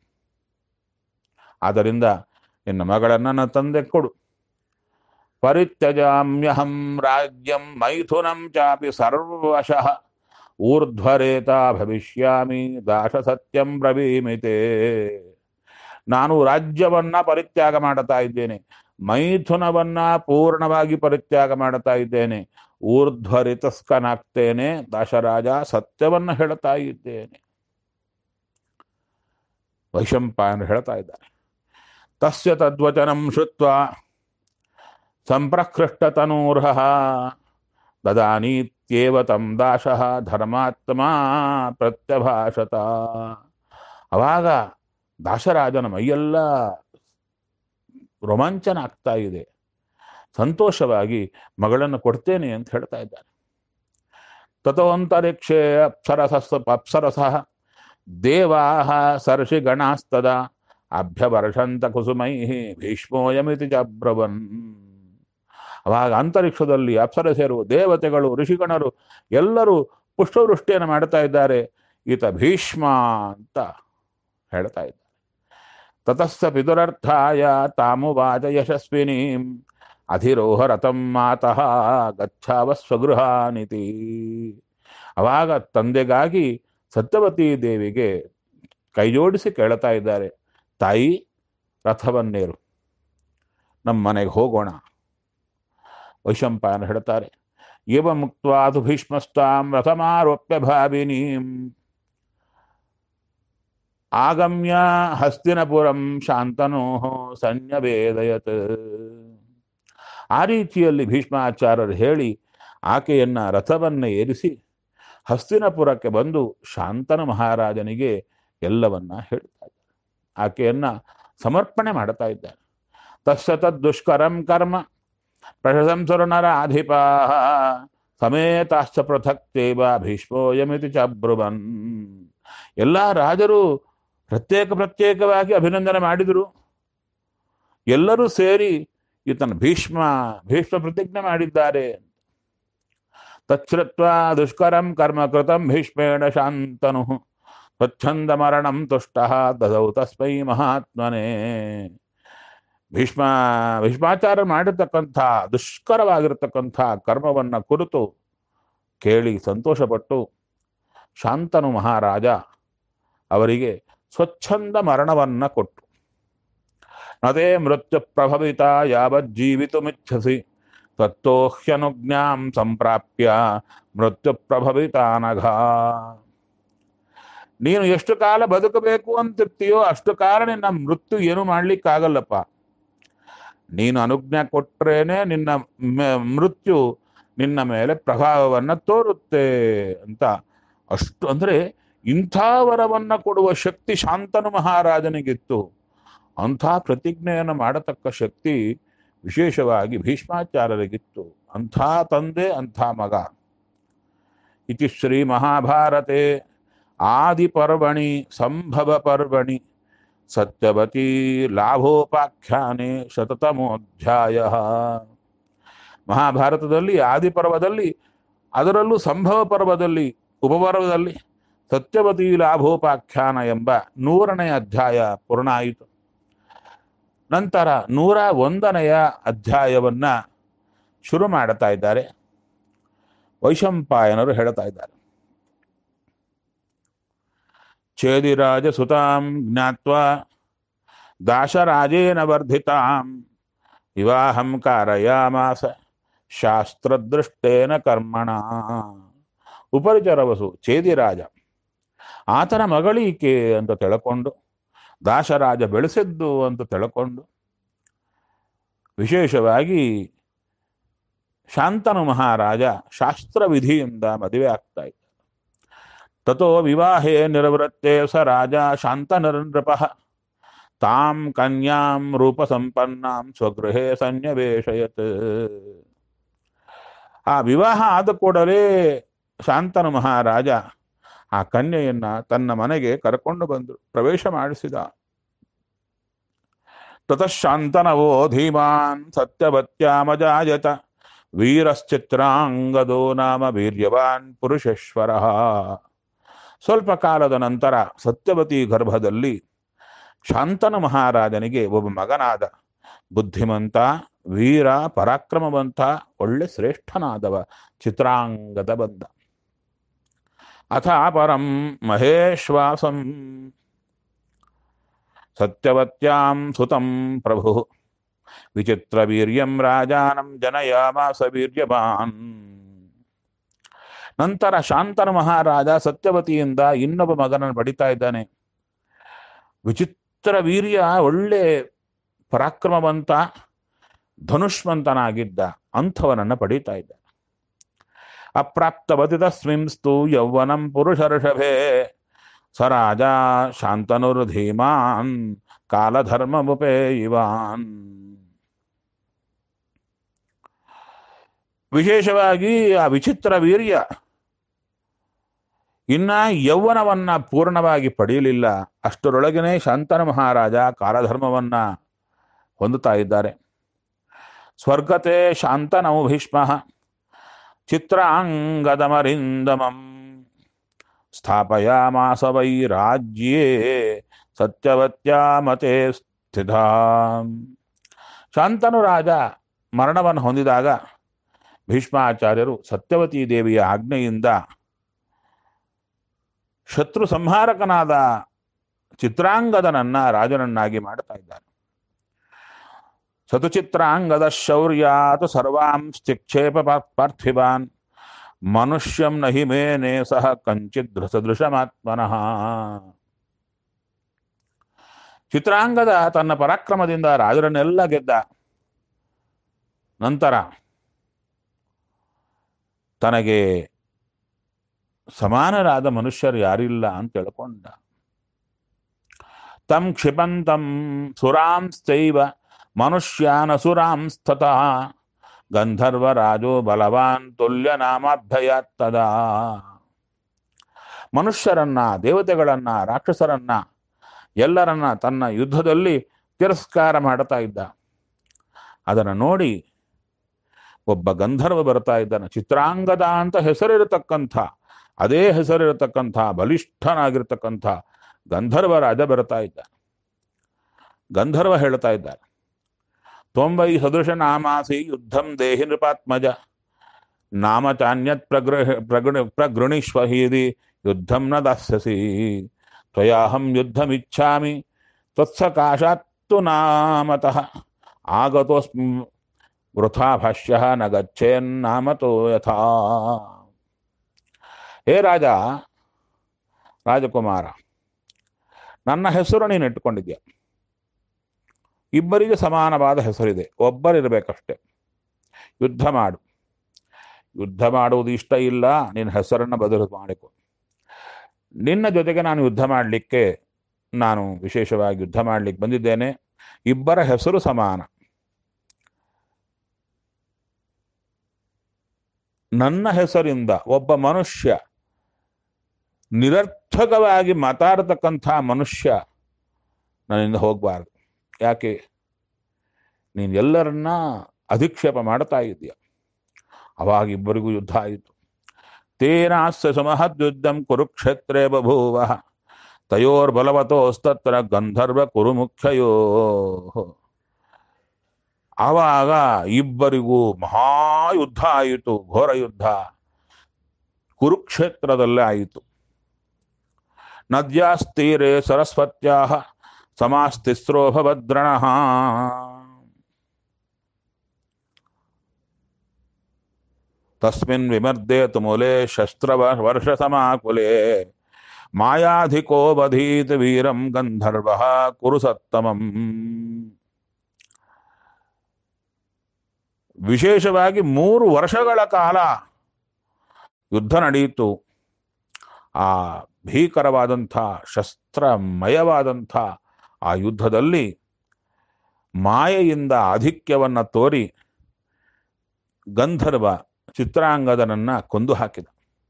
A: ಆದ್ದರಿಂದ ನಿನ್ನ ಮಗಳನ್ನ ನನ್ನ ತಂದೆ ಕೊಡು ಪರಿತ್ಯಜಾಮ್ಯಹಂ ರಾಜ್ಯಂ ಮೈಥುನಂ ಚಾಪಿ ಸರ್ವಶಃ ಊರ್ಧ್ವರೇತ ಭವಿಷ್ಯಾಮಿ ದಾಶ ಸತ್ಯಂ ಬ್ರವೀಮಿತೆ ನಾನು ರಾಜ್ಯವನ್ನ ಪರಿತ್ಯಾಗ ಮಾಡುತ್ತಾ ಇದ್ದೇನೆ ಮೈಥುನವನ್ನ ಪೂರ್ಣವಾಗಿ ಪರಿತ್ಯಾಗ ಮಾಡುತ್ತಾ ಇದ್ದೇನೆ ಊರ್ಧ್ವರಿತಸ್ಕನಾಗ್ತೇನೆ ದಾಶರಾಜ ಸತ್ಯವನ್ನ ಹೇಳ್ತಾ ಇದ್ದೇನೆ ವೈಶಂಪಾಯನ ಹೇಳ್ತಾ ಇದ್ದಾರೆ ತಸ್ಯ ತದ್ವಚನಂ ಶ್ರುತ್ವ ಸಂಪ್ರಕೃಷ್ಟತನೂರ್ಹ ದದಾನೀತ್ಯೇವ ತಂ ದಾಶಃ ಧರ್ಮಾತ್ಮ ಪ್ರತ್ಯಭಾಷತ ಅವಾಗ ದಾಶರಾಜನ ಮೈಯೆಲ್ಲ ರೋಮಾಂಚನ ಆಗ್ತಾ ಇದೆ ಸಂತೋಷವಾಗಿ ಮಗಳನ್ನು ಕೊಡ್ತೇನೆ ಅಂತ ಹೇಳ್ತಾ ಇದ್ದಾರೆ ತಥೋಂತರಿಕ್ಷೇ ಅಪ್ಸರಸ ಅಪ್ಸರಸ ದೇವಾ ಸರ್ಷಿ ಗಣಾಸ್ತದ ಅಭ್ಯವರ್ಷಂತ ಕುಸುಮೈ ಭೀಷ್ಮೋಯಮಿತಿ ಚಬ್ರವನ್ ಅವಾಗ ಅಂತರಿಕ್ಷದಲ್ಲಿ ಅಪ್ಸರಸರು ದೇವತೆಗಳು ಋಷಿಗಣರು ಎಲ್ಲರೂ ಪುಷ್ಪವೃಷ್ಟಿಯನ್ನು ಮಾಡ್ತಾ ಇದ್ದಾರೆ ಈತ ಭೀಷ್ಮ ಅಂತ ಹೇಳ್ತಾ ಇದ್ದಾರೆ ತತಸ್ಸ ಪಿತುರರ್ಥಾಯ ತಾಮುವಾಚ ಯಶಸ್ವಿನೀಂ ಅಧಿರೋಹ ರಥಂ ಮಾತಃ ಗಚ್ಛಾವ ಸ್ವಗೃಹಾನಿತಿ ಅವಾಗ ತಂದೆಗಾಗಿ ಸತ್ಯವತಿ ದೇವಿಗೆ ಕೈಜೋಡಿಸಿ ಕೇಳ್ತಾ ಇದ್ದಾರೆ ತಾಯಿ ರಥವನ್ನೇರು ನಮ್ಮ ಮನೆಗೆ ಹೋಗೋಣ ವೈಶಂಪಾಯನ ಹೇಳ್ತಾರೆ ಇವ ಮುಕ್ತಾದು ಭೀಷ್ಮಸ್ತಾಂ ರಥಮಾರೋಪ್ಯ ಭಾವಿನೀಂ ಆಗಮ್ಯ ಹಸ್ತಿನಪುರಂ ಶಾಂತನೋ ಸನ್ಯವೇದಯತ್ ಆ ರೀತಿಯಲ್ಲಿ ಭೀಷ್ಮಾಚಾರ್ಯರು ಹೇಳಿ ಆಕೆಯನ್ನ ರಥವನ್ನ ಏರಿಸಿ ಹಸ್ತಿನಪುರಕ್ಕೆ ಬಂದು ಶಾಂತನ ಮಹಾರಾಜನಿಗೆ ಎಲ್ಲವನ್ನ ಹೇಳ್ತಾ ಇದ್ದಾರೆ ಆಕೆಯನ್ನ ಸಮರ್ಪಣೆ ಮಾಡ್ತಾ ಇದ್ದಾರೆ ತಸ್ಸ ತದ್ದುಷ್ಕರಂ ಕರ್ಮ ಪ್ರಶಂಸರುನರ ಅಧಿಪಾ ಸಮೇತಾಶ್ಚ ಪೃಥಕ್ ತೇವ ಭೀಷ್ಮೋಯಮಿತಿ ಚಬ್ರುವನ್ ಎಲ್ಲ ರಾಜರು ಪ್ರತ್ಯೇಕ ಪ್ರತ್ಯೇಕವಾಗಿ ಅಭಿನಂದನೆ ಮಾಡಿದರು ಎಲ್ಲರೂ ಸೇರಿ ಈತನ ಭೀಷ್ಮ ಭೀಷ್ಮ ಪ್ರತಿಜ್ಞೆ ಮಾಡಿದ್ದಾರೆ ತಚ್ಛ್ರುತ್ವ ದುಷ್ಕರಂ ಕರ್ಮ ಕೃತಂ ಭೀಷ್ಮೇಣ ಶಾಂತನು ಸ್ವಚ್ಛಂದ ಮರಣಂ ತುಷ್ಟ ದದೌ ತಸ್ಮೈ ಮಹಾತ್ಮನೇ ಭೀಷ್ಮ ಭೀಷ್ಮಾಚಾರ್ಯ ಮಾಡಿರ್ತಕ್ಕಂಥ ದುಷ್ಕರವಾಗಿರತಕ್ಕಂಥ ಕರ್ಮವನ್ನ ಕುರಿತು ಕೇಳಿ ಸಂತೋಷಪಟ್ಟು ಶಾಂತನು ಮಹಾರಾಜ ಅವರಿಗೆ ಸ್ವಚ್ಛಂದ ಮರಣವನ್ನ ಕೊಟ್ಟು ಅದೇ ಮೃತ್ಯು ಪ್ರಭವಿತ ಯಾವಜ್ಜೀವಿತುಮಿಚ್ಛಸಿ ತತ್ತೋಹ್ಯನುಜ್ಞಾಂ ಸಂಪ್ರಾಪ್ಯ ಮೃತ್ಯು ಪ್ರಭವಿತಾನಘ ನೀನು ಎಷ್ಟು ಕಾಲ ಬದುಕಬೇಕು ಅಂತಿರ್ತೀಯೋ ಅಷ್ಟು ಕಾಲ ನಿನ್ನ ಮೃತ್ಯು ಏನು ಮಾಡ್ಲಿಕ್ಕಾಗಲ್ಲಪ್ಪ ನೀನು ಅನುಜ್ಞೆ ಕೊಟ್ರೇನೆ ನಿನ್ನ ಮ- ಮೃತ್ಯು ನಿನ್ನ ಮೇಲೆ ಪ್ರಭಾವವನ್ನ ತೋರುತ್ತೆ ಅಂತ ಅಷ್ಟು ಅಂದ್ರೆ ಇಂಥ ವರವನ್ನ ಕೊಡುವ ಶಕ್ತಿ ಶಾಂತನು ಮಹಾರಾಜನಿಗಿತ್ತು ಅಂಥ ಪ್ರತಿಜ್ಞೆಯನ್ನು ಮಾಡತಕ್ಕ ಶಕ್ತಿ ವಿಶೇಷವಾಗಿ ಭೀಷ್ಮಾಚಾರ್ಯರಿಗಿತ್ತು ಅಂಥ ತಂದೆ ಅಂಥ ಮಗ ಇತಿ ಶ್ರೀ ಮಹಾಭಾರತೆ ಆದಿಪರ್ವಣಿ ಸಂಭವ ಪರ್ವಣಿ ಸತ್ಯವತಿ ಲಾಭೋಪಾಖ್ಯಾನೆ ಶತತಮೋಧ್ಯಾಯ ಮಹಾಭಾರತದಲ್ಲಿ ಆದಿಪರ್ವದಲ್ಲಿ ಅದರಲ್ಲೂ ಸಂಭವ ಪರ್ವದಲ್ಲಿ ಉಪಪರ್ವದಲ್ಲಿ ಸತ್ಯವತಿ ಲಾಭೋಪಾಖ್ಯಾನ ಎಂಬ ನೂರನೇ ಅಧ್ಯಾಯ ಪೂರ್ಣ ಆಯಿತು ನಂತರ ನೂರ ಒಂದನೆಯ ಅಧ್ಯಾಯವನ್ನ ಶುರು ಮಾಡುತ್ತಾ ಇದ್ದಾರೆ ವೈಶಂಪಾಯನರು ಹೇಳ್ತಾ ಇದ್ದಾರೆ ಛೇದಿರಾಜ ಸುತಾಂ ಜ್ಞಾತ್ವಾ ದಾಶರಾಜೇನ ವರ್ಧಿತಾಂ ವಿವಾಹಂ ಕಾರಯಾಮಾಸ ಶಾಸ್ತ್ರದೃಷ್ಟೇನ ಕರ್ಮಣ ಉಪರಿಚರವಸು ಛೇದಿರಾಜ ಆತನ ಮಗಳೀಕೆ ಅಂತ ತಿಳ್ಕೊಂಡು ದಾಶರಾಜ ಬೆಳೆಸಿದ್ದು ಅಂತ ತಿಳ್ಕೊಂಡು ವಿಶೇಷವಾಗಿ ಶಾಂತನು ಮಹಾರಾಜ ಶಾಸ್ತ್ರವಿಧಿಯಿಂದ ಮದುವೆ ಆಗ್ತಾ ಇದ್ದ ತಥೋ ವಿವಾಹೇ ನಿರವೃತ್ತೆ ಸ ರಾಜ ಶಾಂತನೃಪ ತಾಂ ಕನ್ಯಾಂ ರೂಪ ಸಂಪನ್ನಾಂ ಸ್ವಗೃಹೇ ಸನ್ಯವೇಶಯತ್ ಆ ವಿವಾಹ ಆದ ಕೂಡಲೇ ಶಾಂತನು ಮಹಾರಾಜ ಆ ಕನ್ಯೆಯನ್ನ ತನ್ನ ಮನೆಗೆ ಕರ್ಕೊಂಡು ಬಂದು ಪ್ರವೇಶ ಮಾಡಿಸಿದ ತತಃಶಾಂತನವೋ ಧೀಮಾನ್ ಸತ್ಯವತ್ಯಾಮಜಾಯತ ವೀರಶ್ಚಿತ್ರಾಂಗದೋ ನಾಮ ವೀರ್ಯವಾನ್ ಪುರುಷೇಶ್ವರ ಸ್ವಲ್ಪ ಕಾಲದ ನಂತರ ಸತ್ಯವತಿ ಗರ್ಭದಲ್ಲಿ ಶಾಂತನ ಮಹಾರಾಜನಿಗೆ ಒಬ್ಬ ಮಗನಾದ ಬುದ್ಧಿಮಂತ ವೀರ ಪರಾಕ್ರಮವಂತ ಒಳ್ಳೆ ಶ್ರೇಷ್ಠನಾದವ ಚಿತ್ರಾಂಗದ ಬಂದ ಅಥ ಪರಂ ಮಹೇಶ್ವಾಸಂ ಸತ್ಯವತ್ಯಾಂ ಸುತಂ ಪ್ರಭು ವಿಚಿತ್ರ ವೀರ್ಯಂ ರಾಜಾನಂ ಜನಯಾಮಾಸ ವೀರ್ಯವಾನ್ ನಂತರ ಶಾಂತನ ಮಹಾರಾಜ ಸತ್ಯವತಿಯಿಂದ ಇನ್ನೊಬ್ಬ ಮಗನನ್ನು ಪಡಿತಾ ಇದ್ದಾನೆ ವಿಚಿತ್ರ ವೀರ್ಯ ಒಳ್ಳೆ ಪರಾಕ್ರಮವಂತ ಧನುಷ್ಮಂತನಾಗಿದ್ದ ಅಂಥವನನ್ನ ಪಡೀತಾ ಇದ್ದ ಅಪ್ರಾಪ್ತವತಿ ತಸ್ಮಿಂಸ್ತು ಯೌವನಂ ಪುರುಷರ್ಷಭೆ ಸ ರಾಜ ಶಾಂತನುರ್ಧೀಮಾನ್ ಕಾಲಧರ್ಮಮುಪೇಯಿವಾನ್ ವಿಶೇಷವಾಗಿ ಆ ವಿಚಿತ್ರ ವೀರ್ಯ ಇನ್ನ ಯೌವನವನ್ನ ಪೂರ್ಣವಾಗಿ ಪಡೆಯಲಿಲ್ಲ ಅಷ್ಟರೊಳಗನೆ ಶಾಂತನ ಮಹಾರಾಜ ಕಾಲಧರ್ಮವನ್ನ ಹೊಂದುತ್ತಾ ಇದ್ದಾರೆ ಸ್ವರ್ಗತೆ ಶಾಂತನೌ ಭೀಷ್ಮ ಚಿತ್ರಾಂಗದಮರಿಂದಮಂ ಸ್ಥಾಪಯಾಮಾಸ ವೈ ರಾಜ್ಯೇ ಸತ್ಯವತ್ಯಾ ಮತೆ ಸ್ಥಿತ ಶಾಂತನು ರಾಜ ಮರಣವನ್ನು ಹೊಂದಿದಾಗ ಭೀಷ್ಮಾಚಾರ್ಯರು ಸತ್ಯವತಿ ದೇವಿಯ ಆಜ್ಞೆಯಿಂದ ಶತ್ರು ಸಂಹಾರಕನಾದ ಚಿತ್ರಾಂಗದನನ್ನ ರಾಜನನ್ನಾಗಿ ಮಾಡುತ್ತಾ ಇದ್ದಾರೆ ಸತುಚಿತ್ರಾಂಗದ ಶೌರ್ಯಾತ್ ಸರ್ವಾಂಶ್ಚಿಕ್ಷೇಪ ಪಾರ್ಥಿವಾನ್ ಮನುಷ್ಯಂ ನಹಿ ಮೇನೆ ಸಹ ಕಂಚಿದ್ ಸದೃಶಮಾತ್ಮನಃ ಚಿತ್ರಾಂಗದ ತನ್ನ ಪರಾಕ್ರಮದಿಂದ ರಾಜರನ್ನೆಲ್ಲ ಗೆದ್ದ ನಂತರ ತನಗೆ ಸಮಾನರಾದ ಮನುಷ್ಯರು ಯಾರಿಲ್ಲ ಅಂತ ತಿಳ್ಕೊಂಡ ತಂ ಕ್ಷಿಪಂತಂ ಸುರಾಂಶ್ಚೈವ ಮನುಷ್ಯಾನಸುರಾಂಸ್ತತಃ ಗಂಧರ್ವರಾಜೋ ಬಲವಾನ್ ತುಲ್ಯ ನಾಮಾಭ್ಯಯಾತ್ತದ ಮನುಷ್ಯರನ್ನ ದೇವತೆಗಳನ್ನ ರಾಕ್ಷಸರನ್ನ ಎಲ್ಲರನ್ನ ತನ್ನ ಯುದ್ಧದಲ್ಲಿ ತಿರಸ್ಕಾರ ಮಾಡ್ತಾ ಇದ್ದ ಅದನ್ನು ನೋಡಿ ಒಬ್ಬ ಗಂಧರ್ವ ಬರ್ತಾ ಇದ್ದಾನೆ ಚಿತ್ರಾಂಗದ ಅಂತ ಹೆಸರಿರತಕ್ಕಂಥ ಅದೇ ಹೆಸರಿರತಕ್ಕಂಥ ಬಲಿಷ್ಠನಾಗಿರ್ತಕ್ಕಂಥ ಗಂಧರ್ವ ರಾಜ ಬರ್ತಾ ಇದ್ದ ಗಂಧರ್ವ ಹೇಳ್ತಾ ಇದ್ದಾರೆ ತೊಂಬೈ ಸದೃಶ ನಾಮಾಸಿ ಯುದ್ಧಂ ದೇಹಿ ನೃಪಾತ್ಮಜ ನಾಮ ಚಾನ್ಯತ್ ಪ್ರಗೃಹ ಪ್ರಗೃ ಪ್ರಗೃಣಿಷ್ವ ಹೀದಿ ಯುದ್ಧಂ ನ ದಾಸ್ಯಸಿ ತ್ವಯಾಹಂ ಯುದ್ಧಮಿಚ್ಛಾಮಿ ತ್ವತ್ಸಕಾಶಾತ್ತು ನಾಮತಃ ಆಗತೋಸ್ಮಿ ವೃಥಾ ಭಾಷ್ಯ ನ ಗಚ್ಚೇನ್ನಾಮತೋ ಯಥಾ ಹೇ ರಾಜ ರಾಜಕುಮಾರ ನನ್ನ ಹೆಸರು ನೀನು ಇಟ್ಟುಕೊಂಡಿದ್ಯಾ ಇಬ್ಬರಿಗೆ ಸಮಾನವಾದ ಹೆಸರಿದೆ ಒಬ್ಬರಿರಬೇಕಷ್ಟೆ ಯುದ್ಧ ಮಾಡು ಯುದ್ಧ ಮಾಡುವುದು ಇಷ್ಟ ಇಲ್ಲ ನಿನ್ನ ಹೆಸರನ್ನು ಬದಲು ಮಾಡಿಕೊ ನಿನ್ನ ಜೊತೆಗೆ ನಾನು ಯುದ್ಧ ಮಾಡಲಿಕ್ಕೆ ನಾನು ವಿಶೇಷವಾಗಿ ಯುದ್ಧ ಮಾಡಲಿಕ್ಕೆ ಬಂದಿದ್ದೇನೆ ಇಬ್ಬರ ಹೆಸರು ಸಮಾನ ನನ್ನ ಹೆಸರಿಂದ ಒಬ್ಬ ಮನುಷ್ಯ ನಿರರ್ಥಕವಾಗಿ ಮಾತಾಡತಕ್ಕಂಥ ಮನುಷ್ಯ ನನ್ನಿಂದ ಹೋಗಬಾರ್ದು ಯಾಕೆ ನೀನು ಎಲ್ಲರನ್ನ ಅಧಿಕ್ಷೇಪ ಮಾಡ್ತಾ ಇದೆಯಾ ಅವಾಗ ಇಬ್ಬರಿಗೂ ಯುದ್ಧ ಆಯಿತು ತೇನಾಸ್ಯ ಸಮಹದ್ಯುದ್ಧಂ ಕುರುಕ್ಷೇತ್ರೇ ಬಭೂವ ತಯೋರ್ಬಲವತೋಸ್ತತ್ರ ಗಂಧರ್ವ ಕುರು ಮುಖ್ಯಯೋ ಆವಾಗ ಇಬ್ಬರಿಗೂ ಮಹಾಯುದ್ಧ ಆಯಿತು ಘೋರ ಯುದ್ಧ ಕುರುಕ್ಷೇತ್ರದಲ್ಲೇ ಆಯಿತು ನದ್ಯಾಸ್ತೀರೆ ಸರಸ್ವತ್ಯಾ ಸಮಾಸ್ತಿಸ್ರೋ ಭದ್ರಣ ತಸ್ಮಿನ್ ವಿಮರ್ದೇತು ಮೂಲೆ ಶಸ್ತ್ರ ವರ್ಷ ಸಮಾಕುಲೆ ಮಾಯಾಧಿಕೋ ಬಧೀತ್ ವೀರಂ ಗಂಧರ್ವ ಕುರು ಸತ್ತಮಂ ವಿಶೇಷವಾಗಿ ಮೂರು ವರ್ಷಗಳ ಕಾಲ ಯುದ್ಧ ನಡೆಯಿತು ಆ ಭೀಕರವಾದಂಥ ಶಸ್ತ್ರಮಯವಾದಂಥ ಆ ಯುದ್ಧದಲ್ಲಿ ಮಾಯೆಯಿಂದ ಆಧಿಕ್ಯವನ್ನ ತೋರಿ ಗಂಧರ್ವ ಚಿತ್ರಾಂಗದನನ್ನ ಕೊಂದು ಹಾಕಿದ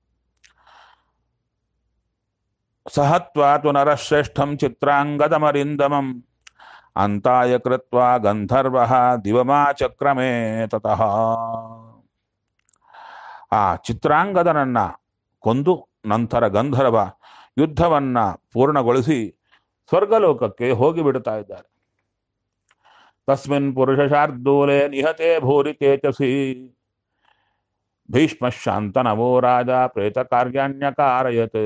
A: ಸಹತ್ವಾತು ನರಶ್ರೇಷ್ಠಂ ಚಿತ್ರಾಂಗದಮರಿಂದಮಂ ಅಂತಾಯ ಕೃತ್ವ ಗಂಧರ್ವ ದಿವಮಾಚಕ್ರಮೇ ತತಃ ಆ ಚಿತ್ರಾಂಗದನನ್ನ ಕೊಂದು ನಂತರ ಗಂಧರ್ವ ಯುದ್ಧವನ್ನ ಪೂರ್ಣಗೊಳಿಸಿ ಸ್ವರ್ಗಲೋಕಕ್ಕೆ ಹೋಗಿಬಿಡ್ತಾ ಇದ್ದಾರೆ ತಸ್ಮಿನ್ ಪುರುಷ ಶಾರ್ದೂಲೆ ನಿಹತೆ ಭೂರಿ ತೇಜಸಿ ಭೀಷ್ಮ ಶಾಂತನವೋ ರಾಜ ಪ್ರೇತ ಕಾರ್ಯಾಣ್ಯಕಾರಯತ್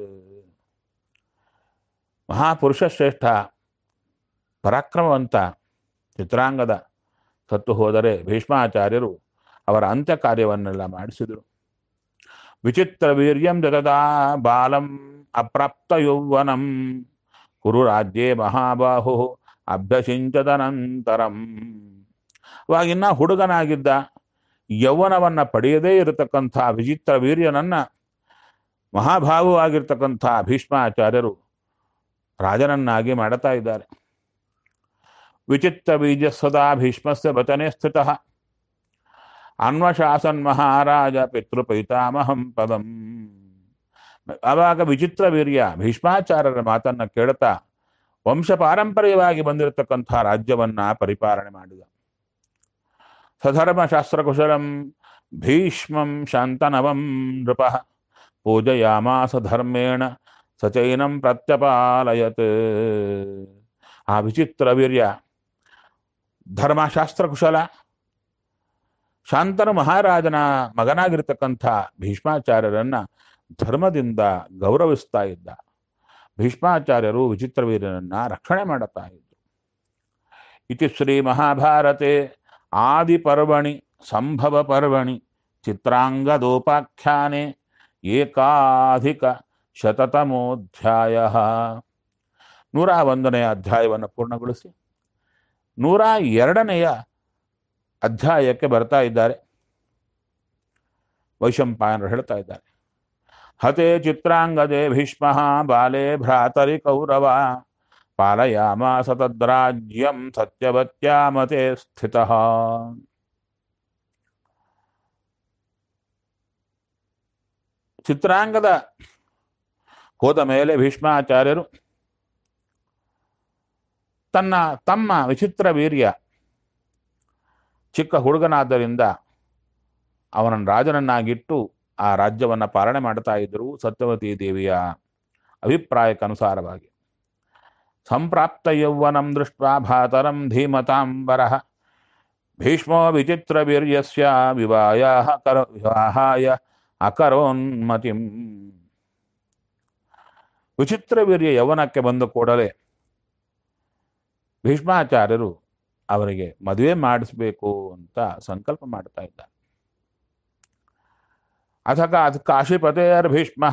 A: ಮಹಾಪುರುಷ ಶ್ರೇಷ್ಠ ಪರಾಕ್ರಮವಂತ ಚಿತ್ರಾಂಗದ ಸತ್ತು ಹೋದರೆ ಭೀಷ್ಮಾಚಾರ್ಯರು ಅವರ ಅಂತ್ಯ ಕಾರ್ಯವನ್ನೆಲ್ಲ ಮಾಡಿಸಿದರು ವಿಚಿತ್ರ ವೀರ್ಯಂ ಜಗದಾ ಬಾಲಂ ಅಪ್ರಾಪ್ತ ಯೌವನಂ ಕುರು ರಾಜ್ಯೇ ಮಹಾಬಾಹು ಅಭ್ಯಸಿಂಚದನಂತರಂ ಅವಾಗಿನ್ನ ಹುಡುಗನಾಗಿದ್ದ ಯೌವನವನ್ನ ಪಡೆಯದೇ ಇರತಕ್ಕಂಥ ವಿಚಿತ್ರ ವೀರ್ಯನನ್ನ ಮಹಾಭಾವು ಆಗಿರ್ತಕ್ಕಂಥ ಭೀಷ್ಮಾಚಾರ್ಯರು ರಾಜನನ್ನಾಗಿ ಮಾಡುತ್ತಾ ಇದ್ದಾರೆ ವಿಚಿತ್ರ ಬೀಜ ಸದಾ ಭೀಷ್ಮಸ್ಯ ವಚನೆ ಸ್ಥಿತ ಅನ್ವಶಾಸನ್ ಮಹಾರಾಜ ಪಿತೃಪೈತಾಮಹಂ ಪದಂ ಆವಾಗ ವಿಚಿತ್ರ ವೀರ್ಯ ಭೀಷ್ಮಾಚಾರ್ಯರ ಮಾತನ್ನ ಕೇಳ್ತಾ ವಂಶ ಪಾರಂಪರ್ಯವಾಗಿ ಬಂದಿರತಕ್ಕಂಥ ರಾಜ್ಯವನ್ನ ಪರಿಪಾಲನೆ ಮಾಡಿದ ಸಧರ್ಮ ಶಾಸ್ತ್ರಕುಶಲಂ ಭೀಷ್ಮಂ ಶಾಂತನವಂ ನೃಪ ಪೂಜಯಾಮಾಸ ಧರ್ಮೇಣ ಸಚೈನಂ ಪ್ರತ್ಯಪಾಲಯತ್ ಆ ವಿಚಿತ್ರ ವೀರ್ಯ ಧರ್ಮಶಾಸ್ತ್ರ ಕುಶಲ ಶಾಂತನು ಮಹಾರಾಜನ ಮಗನಾಗಿರ್ತಕ್ಕಂಥ ಭೀಷ್ಮಾಚಾರ್ಯರನ್ನ ಧರ್ಮದಿಂದ ಗೌರವಿಸ್ತಾ ಇದ್ದ ಭೀಷ್ಮಾಚಾರ್ಯರು ವಿಚಿತ್ರ ವೀರ್ಯನನ್ನ ರಕ್ಷಣೆ ಮಾಡುತ್ತಾ ಇದ್ರು ಇತಿ ಶ್ರೀ ಮಹಾಭಾರತೆ ಆದಿಪರ್ವಣಿ ಸಂಭವ ಪರ್ವಣಿ ಚಿತ್ರಾಂಗದೋಪಾಖ್ಯಾನೆ ಏಕಾಧಿಕ ಶತತಮೋಧ್ಯಾಯ ನೂರ ಒಂದನೆಯ ಅಧ್ಯಾಯವನ್ನು ಪೂರ್ಣಗೊಳಿಸಿ ನೂರ ಎರಡನೆಯ ಅಧ್ಯಾಯಕ್ಕೆ ಬರ್ತಾ ಇದ್ದಾರೆ ವೈಶಂಪಾಯನರು ಹೇಳ್ತಾ ಇದ್ದಾರೆ ಹತೆ ಚಿತ್ರಾಂಗದೆ ಭೀಷ್ಮ ಬಾಲೆ ಭ್ರಾತರಿ ಕೌರವ ಪಾಲಯಾಮಾಸ ತದ್ರಾಜ್ಯಂ ಸತ್ಯವತ್ಯಾ ಮತೆ ಸ್ಥಿತ ಚಿತ್ರಾಂಗದ ಹೋದ ಮೇಲೆ ಭೀಷ್ಮಾಚಾರ್ಯರು ತನ್ನ ತಮ್ಮ ವಿಚಿತ್ರ ವೀರ್ಯ ಚಿಕ್ಕ ಹುಡುಗನಾದ್ದರಿಂದ ಅವನನ್ನು ರಾಜನನ್ನಾಗಿಟ್ಟು ಆ ರಾಜ್ಯವನ್ನು ಪಾಲನೆ ಮಾಡ್ತಾ ಇದ್ದರು ಸತ್ಯವತಿ ದೇವಿಯ ಅಭಿಪ್ರಾಯಕ್ಕನುಸಾರವಾಗಿ ಸಂಪ್ರಾಪ್ತ ಯೌವನಂ ದೃಷ್ಟ ಭಾತರಂ ಧೀಮತಾಂಬರ ಭೀಷ್ಮೋ ವಿಚಿತ್ರ ವೀರ್ಯಸ್ಯ ವಿವಾಯ ಕರ ವಿವಾಹಾಯ ಅಕರೋನ್ಮತಿಂ ವಿಚಿತ್ರ ವೀರ್ಯ ಯೌವನಕ್ಕೆ ಬಂದ ಕೂಡಲೇ ಭೀಷ್ಮಾಚಾರ್ಯರು ಅವರಿಗೆ ಮದುವೆ ಮಾಡಿಸ್ಬೇಕು ಅಂತ ಸಂಕಲ್ಪ ಮಾಡ್ತಾ ಇದ್ದಾರೆ ಅಥ ಕಾ ಕಾಶಿಪತೇರ್ಭೀಷ್ಮ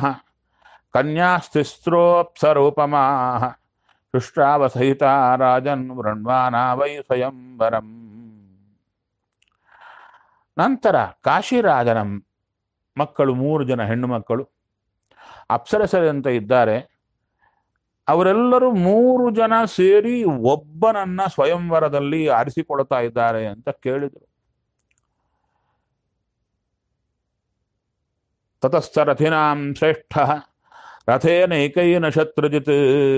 A: ಕನ್ಯಾಸ್ತಿಸ್ತ್ರೋಪ್ಸರೂಪಮಾ ಸಹಿತ ರಾಜನ್ ವೃಣ್ವಾನಾ ವೈ ಸ್ವಯಂವರಂ ನಂತರ ಕಾಶಿರಾಜನ ಮಕ್ಕಳು ಮೂರು ಜನ ಹೆಣ್ಣು ಮಕ್ಕಳು ಅಪ್ಸರಸರಂತ ಇದ್ದಾರೆ ಅವರೆಲ್ಲರೂ ಮೂರು ಜನ ಸೇರಿ ಒಬ್ಬನನ್ನ ಸ್ವಯಂವರದಲ್ಲಿ ಆರಿಸಿಕೊಳ್ತಾ ಇದ್ದಾರೆ ಅಂತ ಕೇಳಿದರು ತತಶ್ಚ ರಥಿನಾಂ ಶ್ರೇಷ್ಠ ರಥೇನೈಕೈನ ಶತ್ರುಜಿತ್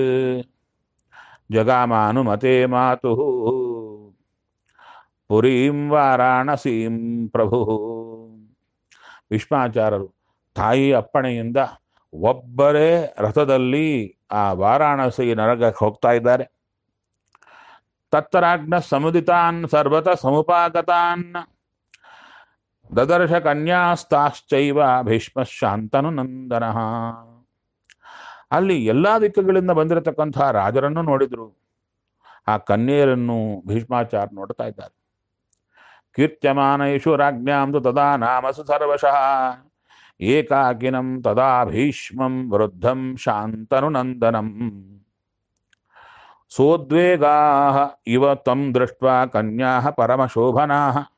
A: ಜಗಾಮಾನುಮತೆ ಮಾತು ಪುರೀಂ ವಾರಾಣಸೀಂ ಪ್ರಭು ಭೀಷ್ಮಾಚಾರ್ಯರು ತಾಯಿ ಅಪ್ಪಣೆಯಿಂದ ಒಬ್ಬರೇ ರಥದಲ್ಲಿ ಆ ವಾರಾಣಸಿ ನರಕಕ್ಕೆ ಹೋಗ್ತಾ ಇದ್ದಾರೆ ತತ್ತರಾಜ್ಞ ಸಮುದಿತಾನ್ ಸರ್ವತ ಸಮುಪಾಗತಾನ್ ದದರ್ಶ ಕನ್ಯಾಸ್ತಾಶ್ಚೈವ ಭೀಷ್ಮ ಶಾಂತನು ನಂದನ ಅಲ್ಲಿ ಎಲ್ಲಾ ದಿಕ್ಕುಗಳಿಂದ ಬಂದಿರತಕ್ಕಂಥ ರಾಜರನ್ನು ನೋಡಿದ್ರು ಆ ಕನ್ಯೆಯರನ್ನು ಭೀಷ್ಮಾಚಾರ ನೋಡ್ತಾ ಇದ್ದಾರೆ ಕೀರ್ತ್ಯಮಾನೈಷು ರಾಜ್ಞಾಂದು ತದಾ ನಾಮಸು ಸರ್ವಶಃ ಏಕಾಕಿನಂ ತದಾ ಭೀಷ್ಮಂ ವೃದ್ಧಂ ಶಾಂತನು ನಂದನಂ ಸೋದ್ವೇಗಾ ಇವ ತಂ ದೃಷ್ಟ ಕನ್ಯಾ ಪರಮಶೋಭನಾ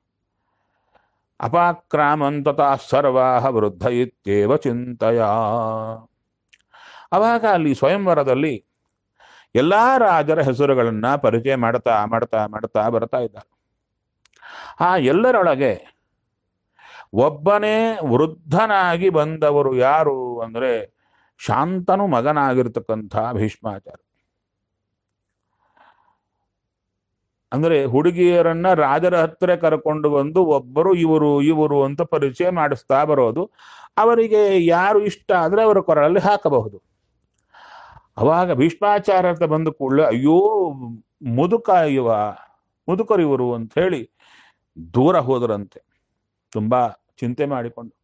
A: ಅಪಾಕ್ರಾಮಂತತಾ ಸರ್ವಾ ವೃದ್ಧ ಇತ್ಯೇವ ಚಿಂತೆಯ ಅವಾಗ ಅಲ್ಲಿ ಸ್ವಯಂವರದಲ್ಲಿ ಎಲ್ಲಾ ರಾಜರ ಹೆಸರುಗಳನ್ನ ಪರಿಚಯ ಮಾಡ್ತಾ ಮಾಡ್ತಾ ಮಾಡ್ತಾ ಬರ್ತಾ ಇದ್ದಾರೆ ಆ ಎಲ್ಲರೊಳಗೆ ಒಬ್ಬನೇ ವೃದ್ಧನಾಗಿ ಬಂದವರು ಯಾರು ಅಂದ್ರೆ ಶಾಂತನು ಮಗನಾಗಿರ್ತಕ್ಕಂಥ ಭೀಷ್ಮಾಚಾರ್ಯ ಅಂದ್ರೆ ಹುಡುಗಿಯರನ್ನ ರಾಜರ ಹತ್ತಿರ ಕರ್ಕೊಂಡು ಬಂದು ಒಬ್ಬರು ಇವರು ಇವರು ಅಂತ ಪರಿಚಯ ಮಾಡಿಸ್ತಾ ಬರೋದು ಅವರಿಗೆ ಯಾರು ಇಷ್ಟ ಆದ್ರೆ ಅವರ ಕೊರಳಲ್ಲಿ ಹಾಕಬಹುದು ಅವಾಗ ಭೀಷ್ಮಾಚಾರ್ಯ ಅಂತ ಬಂದ ಕೂಡಲೇ ಅಯ್ಯೋ ಮುದುಕ ಇವ ಮುದುಕರು ಇವರು ಅಂತ ಹೇಳಿ ದೂರ ಹೋದರಂತೆ ತುಂಬಾ ಚಿಂತೆ ಮಾಡಿಕೊಂಡು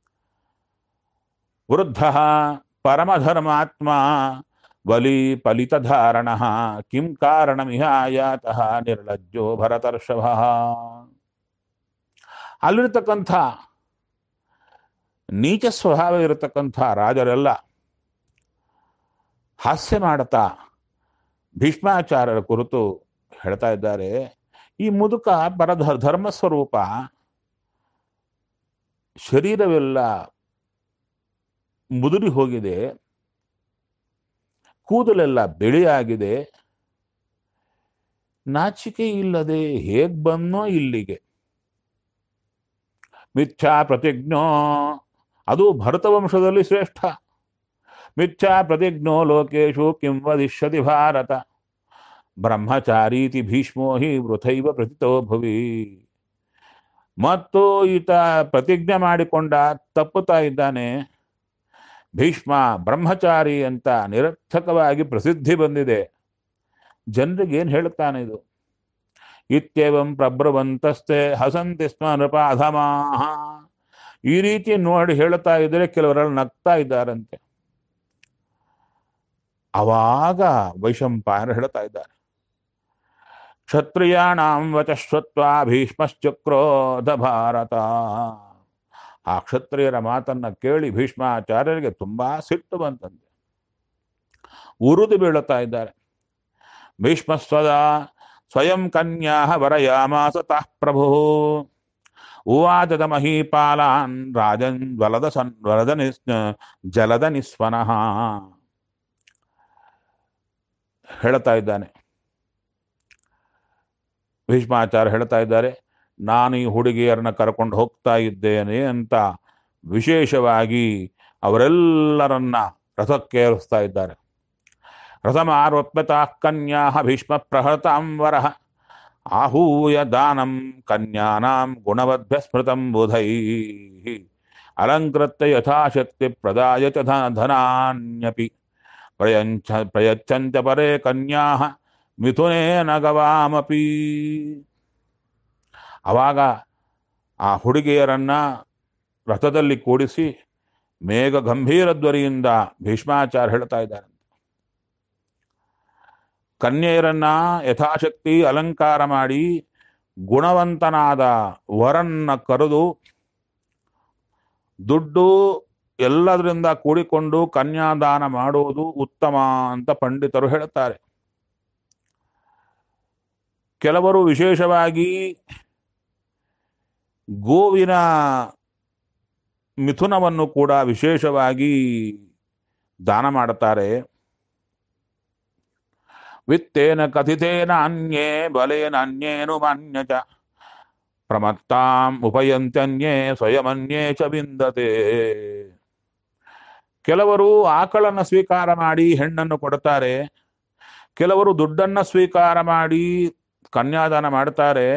A: ವೃದ್ಧ ಪರಮಧರ್ಮಾತ್ಮ ಬಲಿ ಫಲಿತಧಾರಣ ಕಿಂ ಕಾರಣಮಿಹಾಯಾತಃ ನಿರ್ಲಜ್ಜೋ ಭರತರ್ಷಭ ಅಲ್ಲಿರ್ತಕ್ಕಂಥ ನೀಚ ಸ್ವಭಾವ ಇರತಕ್ಕಂಥ ರಾಜರೆಲ್ಲ ಹಾಸ್ಯ ಮಾಡುತ್ತಾ ಭೀಷ್ಮಾಚಾರ್ಯರ ಕುರಿತು ಹೇಳ್ತಾ ಇದ್ದಾರೆ ಈ ಮುದುಕ ಪರಧ ಧರ್ಮ ಸ್ವರೂಪ ಶರೀರವೆಲ್ಲ ಮುದುರಿ ಹೋಗಿದೆ ಕೂದಲೆಲ್ಲ ಬಿಳಿಯಾಗಿದೆ ನಾಚಿಕೆ ಇಲ್ಲದೆ ಹೇಗ್ ಬಂದೋ ಇಲ್ಲಿಗೆ ಮಿಥ್ಯಾ ಪ್ರತಿಜ್ಞೋ ಅದು ಭರತವಂಶದಲ್ಲಿ ಶ್ರೇಷ್ಠ ಮಿಥ್ಯಾ ಪ್ರತಿಜ್ಞೋ ಲೋಕೇಶು ಕಿಂ ವದಿಷ್ಯತಿ ಭಾರತ ಬ್ರಹ್ಮಚಾರೀತಿ ಭೀಷ್ಮೋ ಹಿ ವೃಥೈವ ಪ್ರತಿತೋ ಭುವಿ ಮತ್ತು ಈತ ಪ್ರತಿಜ್ಞೆ ಮಾಡಿಕೊಂಡ ತಪ್ಪುತ್ತಾ ಇದ್ದಾನೆ ಭೀಷ್ಮ ಬ್ರಹ್ಮಚಾರಿ ಅಂತ ನಿರರ್ಥಕವಾಗಿ ಪ್ರಸಿದ್ಧಿ ಬಂದಿದೆ ಜನರಿಗೆ ಏನು ಹೇಳುತ್ತಾನೆ ಇದು ಇತ್ಯೇವಂ ಪ್ರಬ್ರವಂತಸ್ತೆ ಹಸಂತಿ ಸ್ಮ ನೃಪ ಅಧಮಾಹ ಈ ರೀತಿ ನೋಡಿ ಹೇಳ್ತಾ ಇದ್ರೆ ಕೆಲವರಲ್ಲಿ ನಗ್ತಾ ಇದ್ದಾರಂತೆ ಅವಾಗ ವೈಶಂಪಾಯನ ಹೇಳ್ತಾ ಇದ್ದಾರೆ ಕ್ಷತ್ರಿಯಾಣಾಂ ವಚಶ್ವತ್ವ ಭೀಷ್ಮಶ್ಚಕ್ರೋಧ ಭಾರತ ಆ ಕ್ಷತ್ರಿಯರ ಮಾತನ್ನ ಕೇಳಿ ಭೀಷ್ಮಾಚಾರ್ಯರಿಗೆ ತುಂಬಾ ಸಿಟ್ಟು ಬಂತಂತೆ ಉರಿದು ಬೀಳುತ್ತಾ ಇದ್ದಾರೆ ಭೀಷ್ಮಸ್ವದ ಸ್ವಯಂ ಕನ್ಯಾ ವರಯಾಮಾಸ ತಃ ಪ್ರಭು ಉವಾಚದ ಮಹೀಪಾಲಾನ್ ರಾಜನ್ ವಲದ ಸನ್ ವಲದ ನಿಸ್ ಜಲದ ನಿಸ್ವನಃ ಹೇಳ್ತಾ ಇದ್ದಾನೆ ಭೀಷ್ಮಾಚಾರ್ಯ ಹೇಳ್ತಾ ಇದ್ದಾರೆ ನಾನು ಈ ಹುಡುಗಿಯರನ್ನ ಕರ್ಕೊಂಡು ಹೋಗ್ತಾ ಇದ್ದೇನೆ ಅಂತ ವಿಶೇಷವಾಗಿ ಅವರೆಲ್ಲರನ್ನ ರಥಕ್ಕೇರಿಸ್ತಾ ಇದ್ದಾರೆ ರಥಮಾರೋಪ್ಯತಾ ಕನ್ಯಾ ಭೀಷ್ಮ ಪ್ರಹತಾಂ ವರಃ ಆಹೂಯ ದಾನಂ ಕನ್ಯಾನಾಂ ಗುಣವದ್ಭ್ಯ ಸ್ಮೃತಂ ಬುಧೈ ಅಲಂಕೃತ್ಯ ಯಥಾಶಕ್ತಿ ಪ್ರದಾಯ ಚ ಧ- ಧನಾನ್ಯಪಿ ಪ್ರಯಂಚ ಪ್ರಯಚ್ಛಂತ್ಯ ಪರೇ ಕನ್ಯಾ ಮಿಥುನೇನ ಗವಾಮಪಿ ಅವಾಗ ಆ ಹುಡುಗಿಯರನ್ನ ರಥದಲ್ಲಿ ಕೂಡಿಸಿ ಮೇಘ ಗಂಭೀರ ಧ್ವನಿಯಿಂದ ಭೀಷ್ಮಾಚಾರ್ಯ ಹೇಳ್ತಾ ಇದ್ದಾರೆ ಕನ್ಯೆಯರನ್ನ ಯಥಾಶಕ್ತಿ ಅಲಂಕಾರ ಮಾಡಿ ಗುಣವಂತನಾದ ವರನ್ನ ಕರೆದು ದುಡ್ಡು ಎಲ್ಲದರಿಂದ ಕೂಡಿಕೊಂಡು ಕನ್ಯಾದಾನ ಮಾಡುವುದು ಉತ್ತಮ ಅಂತ ಪಂಡಿತರು ಹೇಳುತ್ತಾರೆ ಕೆಲವರು ವಿಶೇಷವಾಗಿ ಗೋವಿನ ಮಿಥುನವನ್ನು ಕೂಡ ವಿಶೇಷವಾಗಿ ದಾನ ಮಾಡುತ್ತಾರೆ ವಿತ್ತೇನ ಕಥಿತೇನ ಅನ್ಯೇ ಬಲೇನ ಅನ್ಯೇನು ಮಾನ್ಯ ಚ ಪ್ರಮತ್ತಾಂ ಉಪಯಂತ್ಯನ್ಯೇ ಸ್ವಯಮನ್ಯೇ ಚ ಬಿಂದತೆ ಕೆಲವರು ಆಕಳನ್ನು ಸ್ವೀಕಾರ ಮಾಡಿ ಹೆಣ್ಣನ್ನು ಕೊಡುತ್ತಾರೆ ಕೆಲವರು ದುಡ್ಡನ್ನ ಸ್ವೀಕಾರ ಮಾಡಿ ಕನ್ಯಾದಾನ ಮಾಡ್ತಾರೆ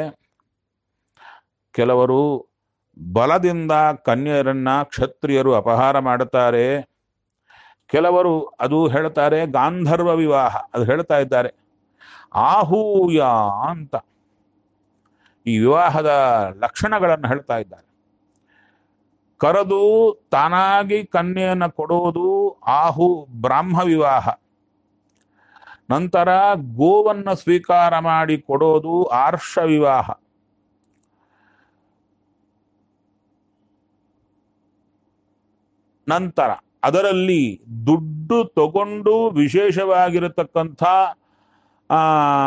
A: ಕೆಲವರು ಬಲದಿಂದ ಕನ್ಯರನ್ನ ಕ್ಷತ್ರಿಯರು ಅಪಹಾರ ಮಾಡುತ್ತಾರೆ ಕೆಲವರು ಅದು ಹೇಳ್ತಾರೆ ಗಾಂಧರ್ವ ವಿವಾಹ ಅದು ಹೇಳ್ತಾ ಇದ್ದಾರೆ ಆಹೂಯ ಅಂತ ಈ ವಿವಾಹದ ಲಕ್ಷಣಗಳನ್ನು ಹೇಳ್ತಾ ಇದ್ದಾರೆ ಕರೆದು ತಾನಾಗಿ ಕನ್ಯೆಯನ್ನು ಕೊಡೋದು ಆಹು ಬ್ರಾಹ್ಮ ವಿವಾಹ ನಂತರ ಗೋವನ್ನು ಸ್ವೀಕಾರ ಮಾಡಿ ಕೊಡೋದು ಆರ್ಷ ವಿವಾಹ ನಂತರ ಅದರಲ್ಲಿ ದುಡ್ಡು ತಗೊಂಡು ವಿಶೇಷವಾಗಿರತಕ್ಕಂಥ ಆ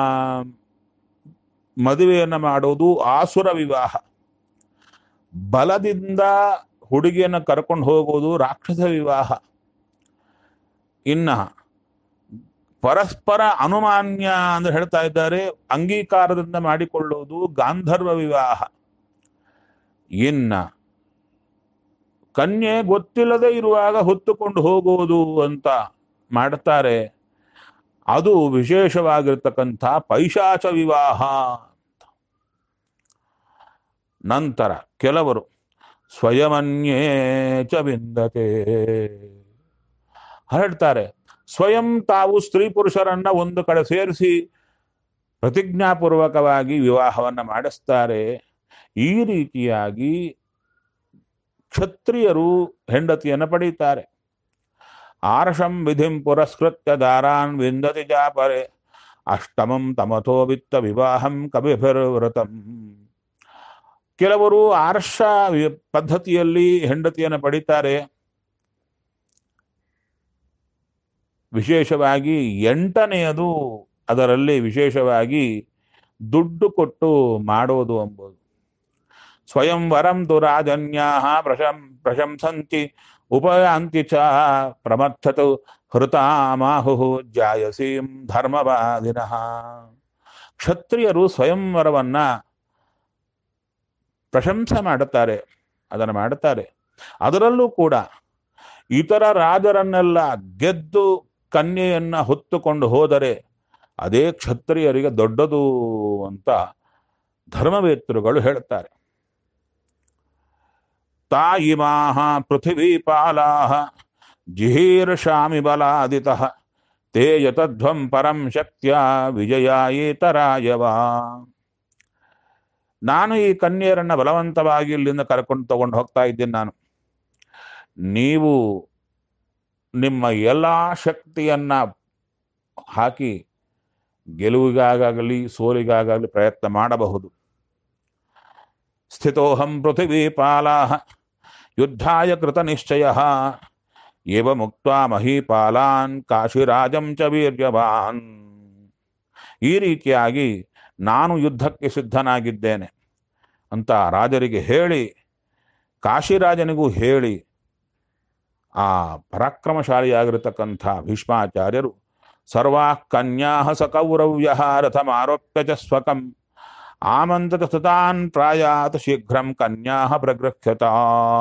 A: ಮದುವೆಯನ್ನು ಮಾಡೋದು ಆಸುರ ವಿವಾಹ ಬಲದಿಂದ ಹುಡುಗಿಯನ್ನು ಕರ್ಕೊಂಡು ಹೋಗೋದು ರಾಕ್ಷಸ ವಿವಾಹ ಇನ್ನ ಪರಸ್ಪರ ಅನುಮಾನ್ಯ ಅಂದ್ರೆ ಹೇಳ್ತಾ ಇದ್ದಾರೆ ಅಂಗೀಕಾರದಿಂದ ಮಾಡಿಕೊಳ್ಳುವುದು ಗಾಂಧರ್ವ ವಿವಾಹ ಇನ್ನ ಕನ್ಯೆ ಗೊತ್ತಿಲ್ಲದೆ ಇರುವಾಗ ಹೊತ್ತುಕೊಂಡು ಹೋಗುವುದು ಅಂತ ಮಾಡ್ತಾರೆ ಅದು ವಿಶೇಷವಾಗಿರ್ತಕ್ಕಂಥ ಪೈಶಾಚ ವಿವಾಹ ಅಂತ. ನಂತರ ಕೆಲವರು ಸ್ವಯಮನ್ಯೇ ಚ ಬಿಂದತೆ ಹರಡ್ತಾರೆ ಸ್ವಯಂ ತಾವು ಸ್ತ್ರೀ ಪುರುಷರನ್ನ ಒಂದು ಕಡೆ ಸೇರಿಸಿ ಪ್ರತಿಜ್ಞಾಪೂರ್ವಕವಾಗಿ ವಿವಾಹವನ್ನ ಮಾಡಿಸ್ತಾರೆ ಈ ರೀತಿಯಾಗಿ ಕ್ಷತ್ರಿಯರು ಹೆಂಡತಿಯನ್ನು ಪಡೀತಾರೆ ಆರ್ಷಂ ವಿಧಿಂ ಪುರಸ್ಕೃತ್ಯ ದಾರಾನ್ ವಿಂದತಿ ಜಾಪರೆ ಅಷ್ಟಮಂ ತಮಥೋ ವಿತ್ತ ವಿವಾಹಂ ಕವಿಭಿರ್ವೃತಂ ಕೆಲವರು ಆರ್ಷ ವಿ- ಪದ್ಧತಿಯಲ್ಲಿ ಹೆಂಡತಿಯನ್ನು ಪಡಿತಾರೆ ವಿಶೇಷವಾಗಿ ಎಂಟನೆಯದು ಅದರಲ್ಲಿ ವಿಶೇಷವಾಗಿ ದುಡ್ಡು ಕೊಟ್ಟು ಮಾಡೋದು ಎಂಬುದು ಸ್ವಯಂ ವರಂ ತು ರಾಜನ್ಯಾ ಪ್ರಶಂ ಪ್ರಶಂಸಂತಿ ಉಪಯಾಂತಿ ಚ ಪ್ರಮಥತು ಹೃತಾಮಾಹು ಜಾಯಸೀಂ ಧರ್ಮವಾದಿನಃ ಕ್ಷತ್ರಿಯರು ಸ್ವಯಂವರವನ್ನ ಪ್ರಶಂಸೆ ಮಾಡುತ್ತಾರೆ ಅದನ್ನು ಮಾಡುತ್ತಾರೆ ಅದರಲ್ಲೂ ಕೂಡ ಇತರ ರಾಜರನ್ನೆಲ್ಲ ಗೆದ್ದು ಕನ್ಯೆಯನ್ನ ಹೊತ್ತುಕೊಂಡು ಹೋದರೆ ಅದೇ ಕ್ಷತ್ರಿಯರಿಗೆ ದೊಡ್ಡದು ಅಂತ ಧರ್ಮವೇತ್ತರುಗಳು ಹೇಳುತ್ತಾರೆ ತಾಯಿಮಾಹ ಪೃಥಿವೀಪಾಲಾಹ ಜಿಹೀರ್ಷಾಮಿ ಬಲಾದಿತಃ ತೇ ಯತಧ್ವಂ ಪರಂ ಶಕ್ತ್ಯ ವಿಜಯಾಯೇತರಾಯವಾ ನಾನು ಈ ಕನ್ಯರನ್ನ ಬಲವಂತವಾಗಿ ಇಲ್ಲಿಂದ ಕರ್ಕೊಂಡು ತಗೊಂಡು ಹೋಗ್ತಾ ಇದ್ದೀನಿ ನಾನು ನೀವು ನಿಮ್ಮ ಎಲ್ಲ ಶಕ್ತಿಯನ್ನ ಹಾಕಿ ಗೆಲುವಿಗಾಗಲಿ ಸೋಲಿಗಾಗಲಿ ಪ್ರಯತ್ನ ಮಾಡಬಹುದು ಸ್ಥಿತೋಹಂ ಪೃಥಿವೀಪಾಲಾ ಯುದ್ಧಾಯ ಕೃತ ನಿಶ್ಚಯ ಏವ ಮುಕ್ತ ಮಹೀಪಾಲಾನ್ ಕಾಶಿರಾಜಂ ಚ ವೀರ್ಯವಾನ್ ಈ ರೀತಿಯಾಗಿ ನಾನು ಯುದ್ಧಕ್ಕೆ ಸಿದ್ಧನಾಗಿದ್ದೇನೆ ಅಂತ ರಾಜರಿಗೆ ಹೇಳಿ ಕಾಶಿರಾಜನಿಗೂ ಹೇಳಿ ಆ ಪರಾಕ್ರಮಶಾಲಿಯಾಗಿರತಕ್ಕಂಥ ಭೀಷ್ಮಾಚಾರ್ಯರು ಸರ್ವಾ ಕನ್ಯಾ ಸ ಕೌರವ್ಯ ರಥಮಾರೋಪ್ಯ ಚ ಸ್ವಕಂ ಆಮಂತ್ರತ ಸುತಾನ್ ಪ್ರಾಯಾತ್ ಶೀಘ್ರಂ ಕನ್ಯಾ ಪ್ರಗೃಹ್ಯತಾ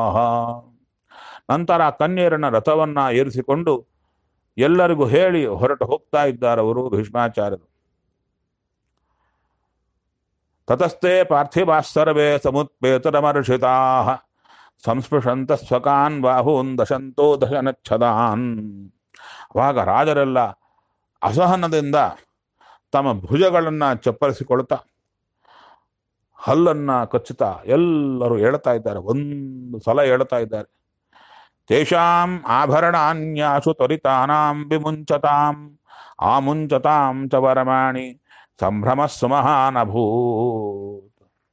A: ನಂತರ ಆ ಕನ್ಯರನ್ನ ರಥವನ್ನ ಏರಿಸಿಕೊಂಡು ಎಲ್ಲರಿಗೂ ಹೇಳಿ ಹೊರಟು ಹೋಗ್ತಾ ಇದ್ದಾರೆ ಅವರು ಭೀಷ್ಮಾಚಾರ್ಯರು ತತಸ್ಥೆ ಪಾರ್ಥಿವಾಃ ಸರ್ವೇ ಸಮುತ್ಪೇತರಮರ್ಷಿತಾ ಸಂಸ್ಪೃಶಂತ ಸ್ವಕಾನ್ ಬಾಹೂನ್ ದಶಂತೋ ದಶನಚ್ಛದಾನ್ ಅವಾಗ ರಾಜರೆಲ್ಲ ಅಸಹನದಿಂದ ತಮ್ಮ ಭುಜಗಳನ್ನ ಚಪ್ಪರಿಸಿಕೊಳ್ತಾ ಹಲ್ಲನ್ನ ಕಚ್ಚುತ್ತಾ ಎಲ್ಲರೂ ಹೇಳ್ತಾ ಇದ್ದಾರೆ ಒಂದು ಸಲ ಹೇಳ್ತಾ ಇದ್ದಾರೆ ತೇಷಾಂ ಆಭರಣಾನ್ಯಾಸು ತ್ವರಿತಾನಾಂ ವಿಮುಂಚತಾಂ ಆಮುಂಚತಾಂ ಚ ವರಮಾಣಿ ಸಂಭ್ರಮ ಸುಮಹಾನಭೂತ್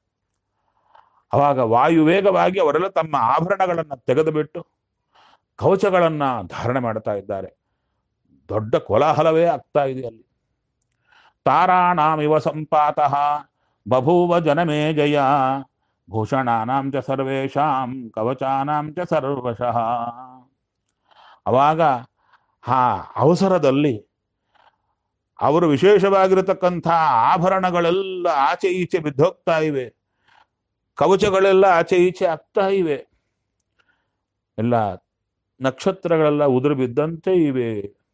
A: ಅವಾಗ ವಾಯುವೇಗವಾಗಿ ಅವರೆಲ್ಲ ತಮ್ಮ ಆಭರಣಗಳನ್ನು ತೆಗೆದುಬಿಟ್ಟು ಕವಚಗಳನ್ನ ಧಾರಣೆ ಮಾಡ್ತಾ ಇದ್ದಾರೆ ದೊಡ್ಡ ಕೋಲಾಹಲವೇ ಆಗ್ತಾ ಇದೆ ಅಲ್ಲಿ ತಾರಾಣಾಮಿವ ಸಂಪಾತಃ ಬಭೂವ ಜನಮೇ ಜಯ ಭೂಷಣಾನಾಂ ಚ ಸರ್ವೇಷಾಂ ಕವಚಾನಾಂ ಚ ಸರ್ವಶಃ ಅವಾಗ ಆ ಅವಸರದಲ್ಲಿ ಅವರು ವಿಶೇಷವಾಗಿರತಕ್ಕಂಥ ಆಭರಣಗಳೆಲ್ಲ ಆಚೆ ಈಚೆ ಬಿದ್ದೋಗ್ತಾ ಇವೆ ಕವಚಗಳೆಲ್ಲ ಆಚೆ ಈಚೆ ಆಗ್ತಾ ಇವೆ ಎಲ್ಲ ನಕ್ಷತ್ರಗಳೆಲ್ಲ ಉದುರು ಬಿದ್ದಂತೆ ಇವೆ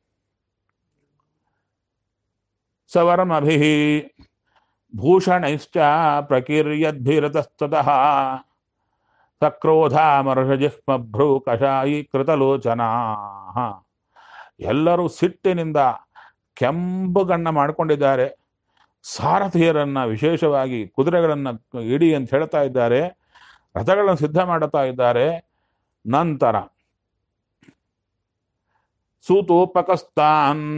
A: ಸವರಮಭಿ ಭೂಷಣೈಶ್ಚ ಪ್ರಕೀರ್ಯದ್ಭಿರತಸ್ತತಃ ಸಕ್ರೋಧಾಮರ್ಷಜಿಹ್ಮಭ್ರೂ ಕಷಾಯಿ ಕೃತಲೋಚನಾ ಎಲ್ಲರೂ ಸಿಟ್ಟಿನಿಂದ ಕೆಂಪುಗಣ್ಣ ಮಾಡಿಕೊಂಡಿದ್ದಾರೆ ಸಾರಥಿಯರನ್ನ ವಿಶೇಷವಾಗಿ ಕುದುರೆಗಳನ್ನ ಇಡಿ ಅಂತ ಹೇಳ್ತಾ ಇದ್ದಾರೆ ರಥಗಳನ್ನು ಸಿದ್ಧ ಮಾಡುತ್ತಾ ಇದ್ದಾರೆ ನಂತರ ಸೂತೋಪಕಸ್ತಾನ್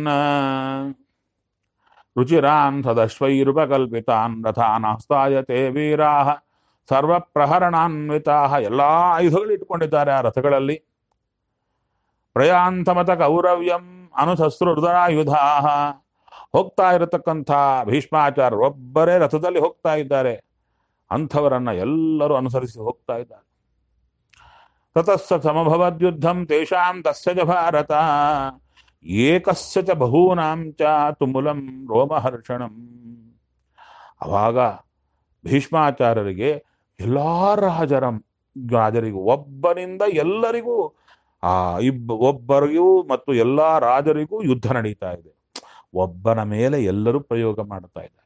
A: ರುಚಿರಾನ್ ಸದಶ್ವೈರುಪಕಲ್ಪಿತಾನ್ ರಥಾನಾಸ್ತಾಯತೆ ವೀರಾಹ ಸರ್ವಪ್ರಹರಣಾನ್ವಿತಾ ಎಲ್ಲಾ ಆಯುಧಗಳು ಇಟ್ಕೊಂಡಿದ್ದಾರೆ ಆ ರಥಗಳಲ್ಲಿ ಪ್ರಯಾಂತಮತ ಕೌರವ್ಯಂ ಅನುಸಸ್ರು ಹೃದಯಾಯುಧಾ ಹೋಗ್ತಾ ಇರತಕ್ಕಂಥ ಭೀಷ್ಮಾಚಾರ್ಯರು ಒಬ್ಬರೇ ರಥದಲ್ಲಿ ಹೋಗ್ತಾ ಇದ್ದಾರೆ ಅಂಥವರನ್ನ ಎಲ್ಲರೂ ಅನುಸರಿಸಿ ಹೋಗ್ತಾ ಇದ್ದಾರೆ ತತಸ್ಸ ಸಮಭವದ್ಯುದ್ಧಂ ತೇಷಾಂ ತಸ್ಯ ಚ ಭಾರತ ಏಕಸ್ಯ ಚ ಬಹೂನಾಂ ಚ ತುಮುಲಂ ರೋಮಹರ್ಷಣಂ ಅವಾಗ ಭೀಷ್ಮಾಚಾರ್ಯರಿಗೆ ಎಲ್ಲಾ ರಾಜರ ರಾಜರಿಗೂ ಒಬ್ಬನಿಂದ ಎಲ್ಲರಿಗೂ ಆ ಇಬ್ಬ ಒಬ್ಬರಿಗೂ ಮತ್ತು ಎಲ್ಲಾ ರಾಜರಿಗೂ ಯುದ್ಧ ನಡೀತಾ ಇದೆ ಒಬ್ಬನ ಮೇಲೆ ಎಲ್ಲರೂ ಪ್ರಯೋಗ ಮಾಡ್ತಾ ಇದ್ದಾರೆ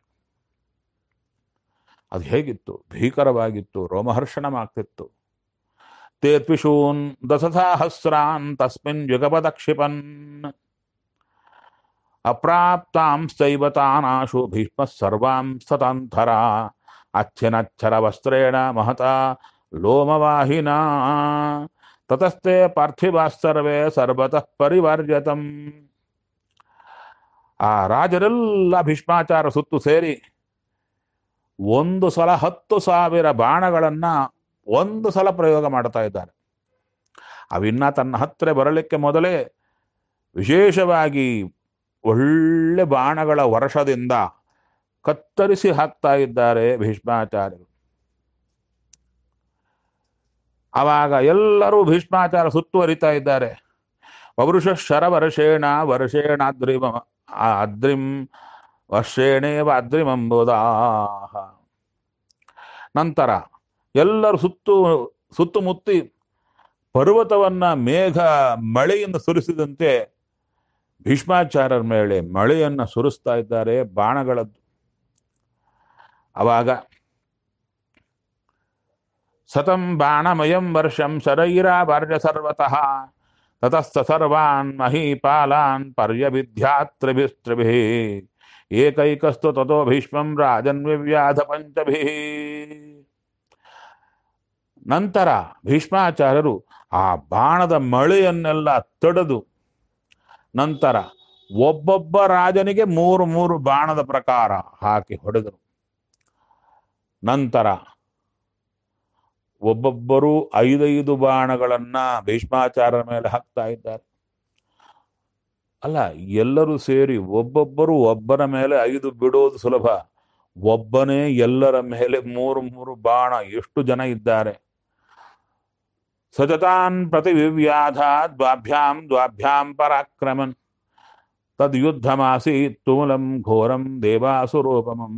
A: ಅದು ಹೇಗಿತ್ತು ಭೀಕರವಾಗಿತ್ತು ರೋಮಹರ್ಷಣಮಾಗ್ತಿತ್ತು ತೇ ತ್ವಿಷೂನ್ ದಸಸಹಸ್ರಾನ್ ತಸ್ಮಿನ್ ಯುಗಪದಕ್ಷಿಪನ್ ಅಪ್ರಾಪ್ತಾಂಸ್ತೈವ ತಾನಾಶು ಭೀಷ್ಮ ಸರ್ವಾಂ ಸತಾಂತರ ಅಚ್ಛಿನಚ್ಛರ ವಸ್ತ್ರೇಣ ಮಹತ ಲೋಮವಾಹಿನಾ ತತಸ್ತೆ ಪಾರ್ಥಿವಾಸ್ತರ್ವೇ ಸರ್ವತಃ ಪರಿವರ್ಜತಂ ಆ ರಾಜರೆಲ್ಲ ಭೀಷ್ಮಾಚಾರ ಸುತ್ತು ಸೇರಿ ಒಂದು ಸಲ ಹತ್ತು ಸಾವಿರ ಬಾಣಗಳನ್ನ ಒಂದು ಸಲ ಪ್ರಯೋಗ ಮಾಡ್ತಾ ಇದ್ದಾರೆ ಅವಿನ್ನ ತನ್ನ ಹತ್ತಿರ ಬರಲಿಕ್ಕೆ ಮೊದಲೇ ವಿಶೇಷವಾಗಿ ಒಳ್ಳೆ ಬಾಣಗಳ ವರ್ಷದಿಂದ ಕತ್ತರಿಸಿ ಹಾಕ್ತಾ ಇದ್ದಾರೆ ಭೀಷ್ಮಾಚಾರ್ಯರು ಆವಾಗ ಎಲ್ಲರೂ ಭೀಷ್ಮಾಚಾರ ಸುತ್ತುವರಿತಾ ಇದ್ದಾರೆ ಪೌರುಷ ಶರವರ್ಷೇಣ ವರ್ಷೇಣಾದ್ರಿಮ ಅದ್ರಿಂ ವರ್ಷೇಣೇವ ಅದ್ರಿಮಂಬುದಾಹ ನಂತರ ಎಲ್ಲರೂ ಸುತ್ತು ಸುತ್ತಮುತ್ತಿ ಪರ್ವತವನ್ನ ಮೇಘ ಮಳೆಯಿಂದ ಸುರಿಸಿದಂತೆ ಭೀಷ್ಮಾಚಾರ್ಯರ ಮೇಲೆ ಮಳೆಯನ್ನ ಸುರಿಸ್ತಾ ಇದ್ದಾರೆ ಬಾಣಗಳದ್ದು ಅವಾಗ ಸತಂ ಬಾಣಮಯಂ ವರ್ಷಂ ಶರೈರಾವರ್ಯ ಸರ್ವತಃ ತತಸ್ಥ ಸರ್ವಾನ್ ಮಹೀಪಾಲಾನ್ ಪರ್ಯವಿದ್ಯಾತ್ರಿಭಿಸ್ತ್ರಿಭಿಃ ಏಕೈಕಸ್ತು ತಥೋ ಭೀಷ್ಮಂ ರಾಜನ್ ವಿವ್ಯಾಧ ಪಂಚಭಿಃ ನಂತರ ಭೀಷ್ಮಾಚಾರ್ಯರು ಆ ಬಾಣದ ಮಳೆಯನ್ನೆಲ್ಲ ತಡೆದು ನಂತರ ಒಬ್ಬೊಬ್ಬ ರಾಜನಿಗೆ ಮೂರು ಮೂರು ಬಾಣದ ಪ್ರಕಾರ ಹಾಕಿ ಹೊಡೆದರು ನಂತರ ಒಬ್ಬೊಬ್ಬರು ಐದೈದು ಬಾಣಗಳನ್ನ ಭೀಷ್ಮಾಚಾರ್ಯರ ಮೇಲೆ ಹಾಕ್ತಾ ಇದ್ದಾರೆ ಅಲ್ಲ ಎಲ್ಲರೂ ಸೇರಿ ಒಬ್ಬೊಬ್ಬರು ಒಬ್ಬರ ಮೇಲೆ ಐದು ಬಿಡೋದು ಸುಲಭ ಒಬ್ಬನೇ ಎಲ್ಲರ ಮೇಲೆ ಮೂರು ಮೂರು ಬಾಣ ಎಷ್ಟು ಜನ ಇದ್ದಾರೆ ಸತತಾನ್ ಪ್ರತಿವಿವ್ಯಾಧ ದ್ವಾಭ್ಯಾಂ ದ್ವಾಭ್ಯಾಂ ಪರಾಕ್ರಮನ್ ತದ್ ಯುದ್ಧಮಾಸೀತ್ ತುಮುಲಂ ಘೋರಂ ದೇವಾಸುರೂಪಮಂ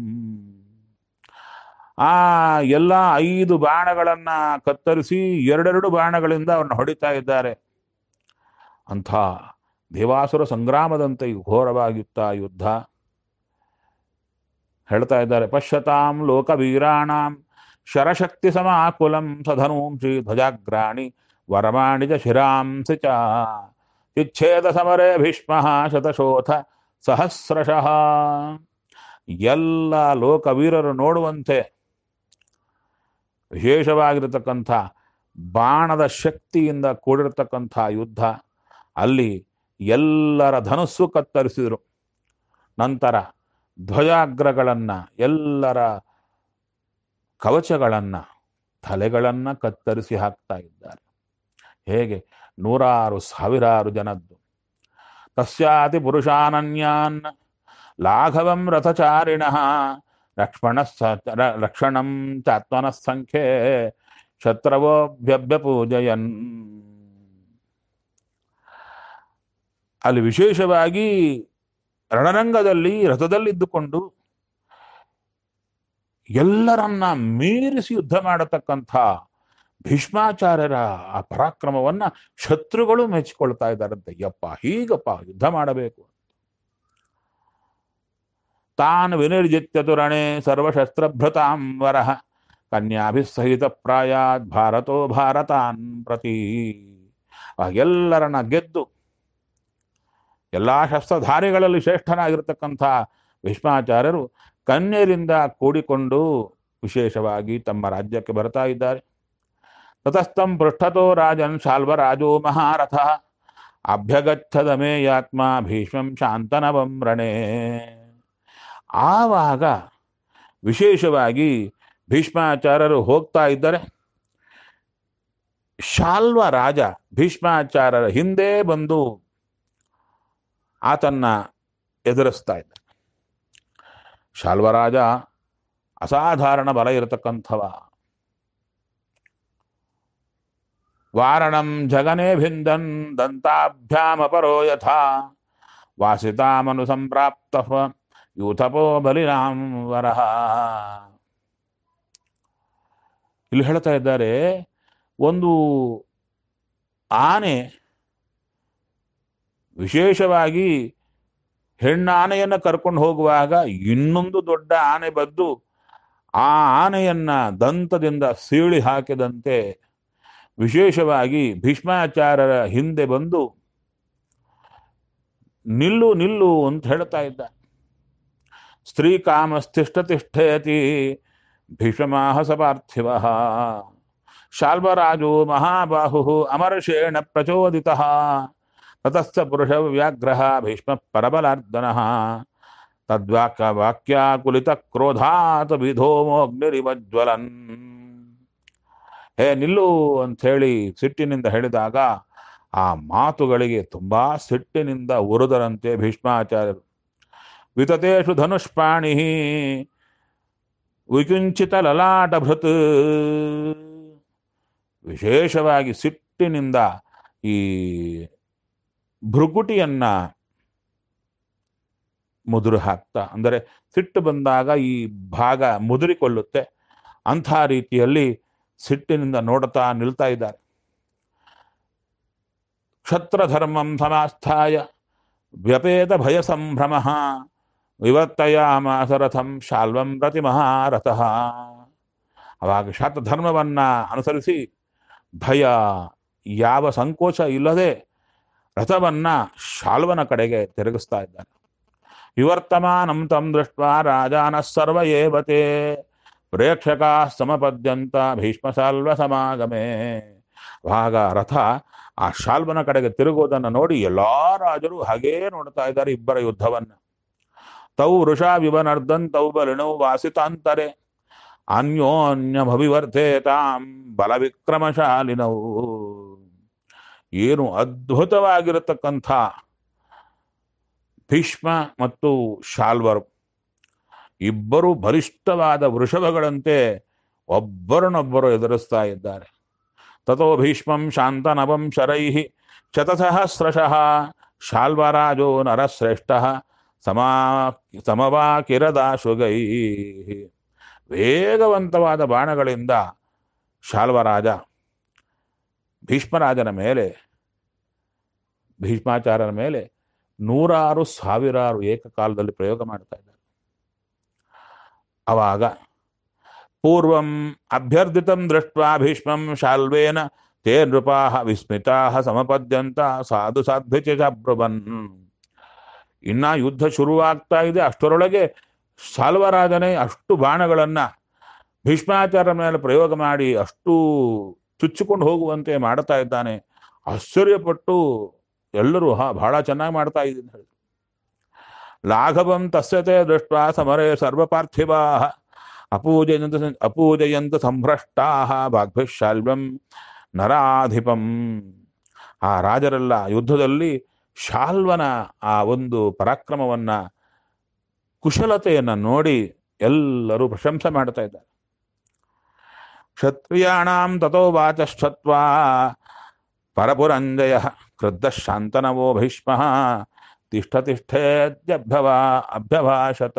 A: ಆ ಎಲ್ಲ ಐದು ಬಾಣಗಳನ್ನ ಕತ್ತರಿಸಿ ಎರಡೆರಡು ಬಾಣಗಳಿಂದ ಅವನ್ನ ಹೊಡಿತಾ ಇದ್ದಾರೆ ಅಂಥ ದೇವಾಸುರ ಸಂಗ್ರಾಮದಂತೆ ಘೋರವಾಗಿತ್ತ ಯುದ್ಧ ಹೇಳ್ತಾ ಇದ್ದಾರೆ ಪಶ್ಯತಾಂ ಲೋಕವೀರಾಣಾಂ ಶರಶಕ್ತಿ ಸಮಾಕುಲಂ ಸಧನೂಂಸಿ ಧ್ವಜಾಗ್ರಾಣಿ ವರಮಾಣಿ ಚ ಶಿರಾಂಸಿ ಚ ಚಿಚ್ಛೇದ ಸಮರೇ ಭೀಷ್ಮ ಶತಶೋಥ ಸಹಸ್ರಶಃ ಎಲ್ಲ ಲೋಕವೀರರು ನೋಡುವಂತೆ ವಿಶೇಷವಾಗಿರತಕ್ಕಂಥ ಬಾಣದ ಶಕ್ತಿಯಿಂದ ಕೂಡಿರತಕ್ಕಂಥ ಯುದ್ಧ ಅಲ್ಲಿ ಎಲ್ಲರ ಧನುಸ್ಸು ಕತ್ತರಿಸಿದರು ನಂತರ ಧ್ವಜಾಗ್ರಗಳನ್ನ ಎಲ್ಲರ ಕವಚಗಳನ್ನ ತಲೆಗಳನ್ನ ಕತ್ತರಿಸಿ ಹಾಕ್ತಾ ಇದ್ದಾರೆ ಹೇಗೆ ನೂರಾರು ಸಾವಿರಾರು ಜನದ್ದು ತಸ್ಯಾತಿ ಪುರುಷಾನನ್ಯಾನ್ ಲಾಘವಂ ರಥಚಾರಿಣ ಲಕ್ಷ್ಮಣ ರಕ್ಷಣಂ ಚಾತ್ಮನ ಸಂಖ್ಯೆ ಶತ್ರವೋಭ್ಯಭ್ಯ ಪೂಜಯನ್ ಅಲ್ಲಿ ವಿಶೇಷವಾಗಿ ರಣರಂಗದಲ್ಲಿ ರಥದಲ್ಲಿದ್ದುಕೊಂಡು ಎಲ್ಲರನ್ನ ಮೀರಿಸಿ ಯುದ್ಧ ಮಾಡತಕ್ಕಂಥ ಭೀಷ್ಮಾಚಾರ್ಯರ ಆ ಪರಾಕ್ರಮವನ್ನ ಶತ್ರುಗಳು ಮೆಚ್ಚಿಕೊಳ್ತಾ ಇದ್ದಾರಂತೆ ಯಪ್ಪ ಹೀಗಪ್ಪ ಯುದ್ಧ ಮಾಡಬೇಕು ತಾನ್ ವಿನಿರ್ಜಿತ್ಯತುರಣೆ ಸರ್ವಶಸ್ತ್ರಭೃತಾಂ ವರಃ ಕನ್ಯಾಭಿಸಹಿತ ಪ್ರಾಯಾದ್ ಭಾರತೋ ಭಾರತಾನ್ ಪ್ರತಿ ಆ ಎಲ್ಲರನ್ನ ಗೆದ್ದು ಎಲ್ಲಾ ಶಸ್ತ್ರಧಾರಿಗಳಲ್ಲಿ ಶ್ರೇಷ್ಠನಾಗಿರ್ತಕ್ಕಂಥ ಭೀಷ್ಮಾಚಾರ್ಯರು ಕನ್ಯರಿಂದ ಕೂಡಿಕೊಂಡು ವಿಶೇಷವಾಗಿ ತಮ್ಮ ರಾಜ್ಯಕ್ಕೆ ಬರ್ತಾ ಇದ್ದಾರೆ ತತಸ್ಥಂ ಪೃಷ್ಠತೋ ರಾಜನ್ ಶಾಲ್ವರಾಜೋ ಮಹಾರಥ ಅಭ್ಯಗಚ್ಚದ ಮೇಯಾತ್ಮ ಭೀಷ್ಮಂ ಶಾಂತನವಂ ರಣೇ ಆವಾಗ ವಿಶೇಷವಾಗಿ ಭೀಷ್ಮಾಚಾರ್ಯರು ಹೋಗ್ತಾ ಇದ್ದರೆ ಶಾಲ್ವ ರಾಜ ಭೀಷ್ಮಾಚಾರ್ಯರ ಹಿಂದೆ ಬಂದು ಆತನ್ನ ಎದುರಿಸ್ತಾ ಇದ್ದ ಶಾಲ್ವರಾಜ ಅಸಾಧಾರಣ ಬಲ ಇರತಕ್ಕಂಥವ ವಾರಣಂ ಜಗನೇ ಭಿಂದನ್ ದಂತಾಭ್ಯಾಮಪರೋ ಯಥಾ ವಾಸಿತಾಮನು ಸಂಪ್ರಾಪ್ತ ಯೂಥಪೋ ಬಲಿನಾಂ ವರಹ ಇಲ್ಲಿ ಹೇಳ್ತಾ ಇದ್ದಾರೆ ಒಂದು ಆನೆ ವಿಶೇಷವಾಗಿ ಹೆಣ್ಣಾನೆಯನ್ನ ಕರ್ಕೊಂಡು ಹೋಗುವಾಗ ಇನ್ನೊಂದು ದೊಡ್ಡ ಆನೆ ಬದ್ದು ಆ ಆನೆಯನ್ನ ದಂತದಿಂದ ಸೀಳಿ ಹಾಕಿದಂತೆ ವಿಶೇಷವಾಗಿ ಭೀಷ್ಮಾಚಾರ್ಯರ ಹಿಂದೆ ಬಂದು ನಿಲ್ಲು ನಿಲ್ಲು ಅಂತ ಹೇಳ್ತಾ ಇದ್ದ ಸ್ತ್ರೀ ಕಾಮಸ್ಥಿಷ್ಠ ತಿಷ್ಠಯತಿ ಭೀಷ್ಮಾಹ ಸಪಾರ್ಥಿವ ಶಾಲ್ವರಾಜೋ ಮಹಾಬಾಹು ಅಮರ್ಷೇಣ ಪ್ರಚೋದಿತ ತತಸ್ಥ ಪುರುಷ ವ್ಯಾಗ್ರಹ ಭೀಷ್ಮ ಪರಬಲಾರ್ದನ ತದ್ವಾಕ್ಯ ವಾಕ್ಯಾಕುಲಿತ ಕ್ರೋಧಾತ್ ವಿಧೋಮೋಗ್ನಿರಿವಜ್ವಲನ್ ಹೇ ನಿಲ್ಲು ಅಂಥೇಳಿ ಸಿಟ್ಟಿನಿಂದ ಹೇಳಿದಾಗ ಆ ಮಾತುಗಳಿಗೆ ತುಂಬಾ ಸಿಟ್ಟಿನಿಂದ ಉರಿದರಂತೆ ಭೀಷ್ಮಾಚಾರ್ಯರು ವಿತತೇಷು ಧನುಷ್ಪಾಣಿ ವಿಕುಂಚಿತ ಲಲಾಟಭೃತ್ ವಿಶೇಷವಾಗಿ ಸಿಟ್ಟಿನಿಂದ ಈ ಭೃಗುಟಿಯನ್ನ ಮುದುರು ಹಾಕ್ತಾ ಅಂದರೆ ಸಿಟ್ಟು ಬಂದಾಗ ಈ ಭಾಗ ಮುದುರಿಕೊಳ್ಳುತ್ತೆ ಅಂಥ ರೀತಿಯಲ್ಲಿ ಸಿಟ್ಟಿನಿಂದ ನೋಡ್ತಾ ನಿಲ್ತಾ ಇದ್ದಾರೆ ಕ್ಷತ್ರಧರ್ಮಂ ಸಮಾಸ್ಥಾಯ ವ್ಯಪೇತ ಭಯ ಸಂಭ್ರಮ ವಿವರ್ತಯಾಮಾಸರಥಂ ಶಾಲ್ವಂ ಪ್ರತಿ ಮಹಾರಥಃ ಅವಾಗ ಶಾತಧರ್ಮವನ್ನ ಅನುಸರಿಸಿ ಭಯ ಯಾವ ಸಂಕೋಚ ಇಲ್ಲದೆ ರಥವನ್ನ ಶಾಲ್ವನ ಕಡೆಗೆ ತಿರುಗಿಸ್ತಾ ಇದ್ದಾನೆ ವಿವರ್ತಮಾನಂ ತಂ ದೃಷ್ಟ ರಾಜಾನ ಸರ್ವ ಏವತೆ ಪ್ರೇಕ್ಷಕ ಸಮಪದ್ಯಂತ ಭೀಷ್ಮ ಶಾಲ್ವ ಸಮಾಗಮೇ ಆಗ ರಥ ಆ ಶಾಲ್ವನ ಕಡೆಗೆ ತಿರುಗೋದನ್ನು ನೋಡಿ ಎಲ್ಲಾ ರಾಜರು ಹಾಗೇ ನೋಡ್ತಾ ಇದ್ದಾರೆ ಇಬ್ಬರ ಯುದ್ಧವನ್ನ ತೌ ವೃಷಾ ವಿವನರ್ದನ್ ತೌ ಬಲಿಣೌ ವಾಸಿತಾಂತರೆ ಅನ್ಯೋನ್ಯಮಭಿವರ್ಧೇತಾಂ ಬಲವಿಕ್ರಮಶಾಲಿನವು ಏನು ಅದ್ಭುತವಾಗಿರತಕ್ಕಂಥ ಭೀಷ್ಮ ಮತ್ತು ಶಾಲ್ವರು ಇಬ್ಬರು ಬಲಿಷ್ಠವಾದ ವೃಷಭಗಳಂತೆ ಒಬ್ಬರನ್ನೊಬ್ಬರು ಎದುರಿಸ್ತಾ ಇದ್ದಾರೆ ತಥೋ ಭೀಷ್ಮಂ ಶಾಂತನವಂ ಶರೈ ಶತಸಹಸ್ರಶಃ ಶಾಲ್ವರಾಜೋ ನರಶ್ರೇಷ್ಠ ಸಮಾ ಸಮವಾಕಿರದಾಶುಗೈ ವೇಗವಂತವಾದ ಬಾಣಗಳಿಂದ ಶಾಲ್ವರಾಜ ಭೀಷ್ಮರಾಜನ ಮೇಲೆ ಭೀಷ್ಮಾಚಾರ್ಯರ ಮೇಲೆ ನೂರಾರು ಸಾವಿರಾರು ಏಕಕಾಲದಲ್ಲಿ ಪ್ರಯೋಗ ಮಾಡ್ತಾ ಇದ್ದಾರೆ ಅವಾಗ ಪೂರ್ವಂ ಅಭ್ಯರ್ಥಿತಂ ದೃಷ್ಟ ಭೀಷ್ಮಂ ಶಾಲ್ವೇನ ತೇ ನೃಪಾ ವಿಸ್ಮಿತಾ ಸಮಪದ್ಯಂತ ಸಾಧು ಸಾಧ್ವಿಚ ಬ್ರುವನ್ ಇನ್ನ ಯುದ್ಧ ಶುರುವಾಗ್ತಾ ಇದೆ ಅಷ್ಟರೊಳಗೆ ಶಾಲ್ವರಾಜನೇ ಅಷ್ಟು ಬಾಣಗಳನ್ನ ಭೀಷ್ಮಾಚಾರ್ಯ ಮೇಲೆ ಪ್ರಯೋಗ ಮಾಡಿ ಅಷ್ಟು ಚುಚ್ಚಿಕೊಂಡು ಹೋಗುವಂತೆ ಮಾಡ್ತಾ ಇದ್ದಾನೆ ಆಶ್ಚರ್ಯಪಟ್ಟು ಎಲ್ಲರೂ ಹಾ ಬಹಳ ಚೆನ್ನಾಗಿ ಮಾಡ್ತಾ ಇದ್ದೀನಿ ಹೇಳಿ ಲಾಘವಂ ತಸ್ಯತೆ ದೃಷ್ಟ ಸಮರೇ ಸರ್ವಪಾರ್ಥಿವಾ ಅಪೂಜಯಂತ ಅಪೂಜಯಂತ ಸಂಭ್ರಷ್ಟಾ ವಾಗ್ಭಿಶಾಲ್ವಂ ನರಾಧಿಪಂ ಆ ರಾಜರೆಲ್ಲ ಯುದ್ಧದಲ್ಲಿ ಶಾಲ್ವನ ಆ ಒಂದು ಪರಾಕ್ರಮವನ್ನ ಕುಶಲತೆಯನ್ನ ನೋಡಿ ಎಲ್ಲರೂ ಪ್ರಶಂಸೆ ಮಾಡ್ತಾ ಇದ್ದಾರೆ ಕ್ಷತ್ರಿಯಾಣಾಂ ತಥೋ ವಾಚಶ್ಚತ್ವಾ ಪರಪುರಂಜಯ ಕ್ರುದ್ಧ ಶಾಂತನವೋ ಭೀಷ್ಮ ತಿಷ್ಠ ತಿಷ್ಠೇದ್ಯಭ್ಯವಾ ಅಭ್ಯಭಾಷತ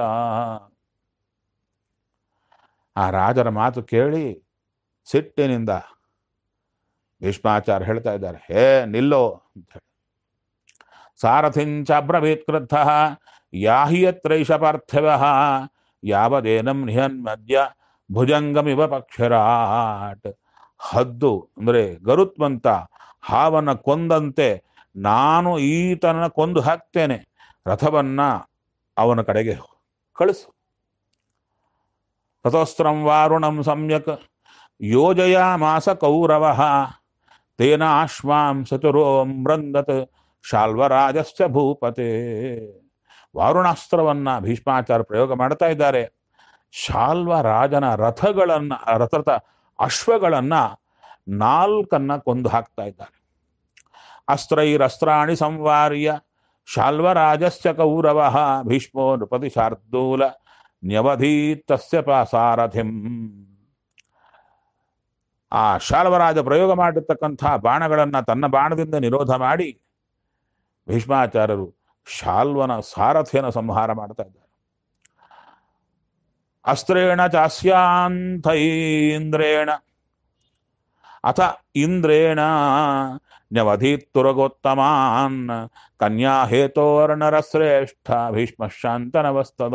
A: ಆ ರಾಜರ ಮಾತು ಕೇಳಿ ಸಿಟ್ಟಿನಿಂದ ಭೀಷ್ಮಾಚಾರ್ಯ ಹೇಳ್ತಾ ಇದ್ದಾರೆ ಹೇ ನಿಲ್ಲೋ ಅಂತ ಹೇಳಿ ಸಾರಥಿಂಚಾಬ್ರವೀತ್ ಕ್ರುದ್ಧ ಯಾಹಿಯತ್ರೈಷ ಪಾರ್ಥಿವ ಯಾವದೇನಂ ನಿಹನ್ಮದ್ಯ ಭುಜಂಗಮಿವ ಪಕ್ಷರಾಟ್ ಹದ್ದು ಅಂದ್ರೆ ಗರುತ್ವಂತ ಹಾವನ್ನ ಕೊಂದಂತೆ ನಾನು ಈತನ ಕೊಂದು ಹಾಕ್ತೇನೆ ರಥವನ್ನ ಅವನ ಕಡೆಗೆ ಕಳಿಸು ತಥೋಸ್ತ್ರಂ ವಾರುಣಂ ಸಮ್ಯಕ್ ಯೋಜಯಾಮಾಸ ಕೌರವ ತೇನ ಅಶ್ವಾಂ ಸಚುರೋ ಮೃಂದತ್ ಶಾಲ್ವರಾಜಸ್ಯ ಭೂಪತೆ ವಾರುಣಾಸ್ತ್ರವನ್ನ ಭೀಷ್ಮಾಚಾರ್ಯ ಪ್ರಯೋಗ ಮಾಡ್ತಾ ಇದ್ದಾರೆ ಶಾಲ್ವ ರಾಜನ ರಥಗಳನ್ನ ರಥದ ಅಶ್ವಗಳನ್ನ ನಾಲ್ಕನ್ನ ಕೊಂದು ಹಾಕ್ತಾ ಇದ್ದಾರೆ ಅಸ್ತ್ರೈರಸ್ತ್ರಾಣಿ ಸಂವಾರ್ಯ ಶಾಲ್ವರಾಜಸ್ಯ ಕೌರವ ಭೀಷ್ಮೋ ನೃಪತಿ ಶಾರ್ದೂಲ ನ್ಯವಧೀತಸ್ಯ ಪಾಸಾರಥಿಂ ಆ ಶಾಲ್ವರಾಜ ಪ್ರಯೋಗ ಮಾಡಿರ್ತಕ್ಕಂಥ ಬಾಣಗಳನ್ನ ತನ್ನ ಬಾಣದಿಂದ ನಿರೋಧ ಮಾಡಿ ಭೀಷ್ಮಾಚಾರ್ಯರು ಶಾಲ್ವನ ಸಾರಥಿಯನ ಸಂಹಾರ ಮಾಡ್ತಾ ಇದ್ದಾರೆ ಅಸ್ತ್ರೇಣ ಚಾಸ್ಯಾಂತೈಂದ್ರೇಣ ಅಥ ಇಂದ್ರೇಣ ನ್ಯವಧೀತುರಗೋತ್ತಮಾನ್ ಕನ್ಯಾ ಹೇತೋರ್ಣರ ಶ್ರೇಷ್ಠ ಭೀಷ್ಮ ಶಾಂತನವಸ್ತದ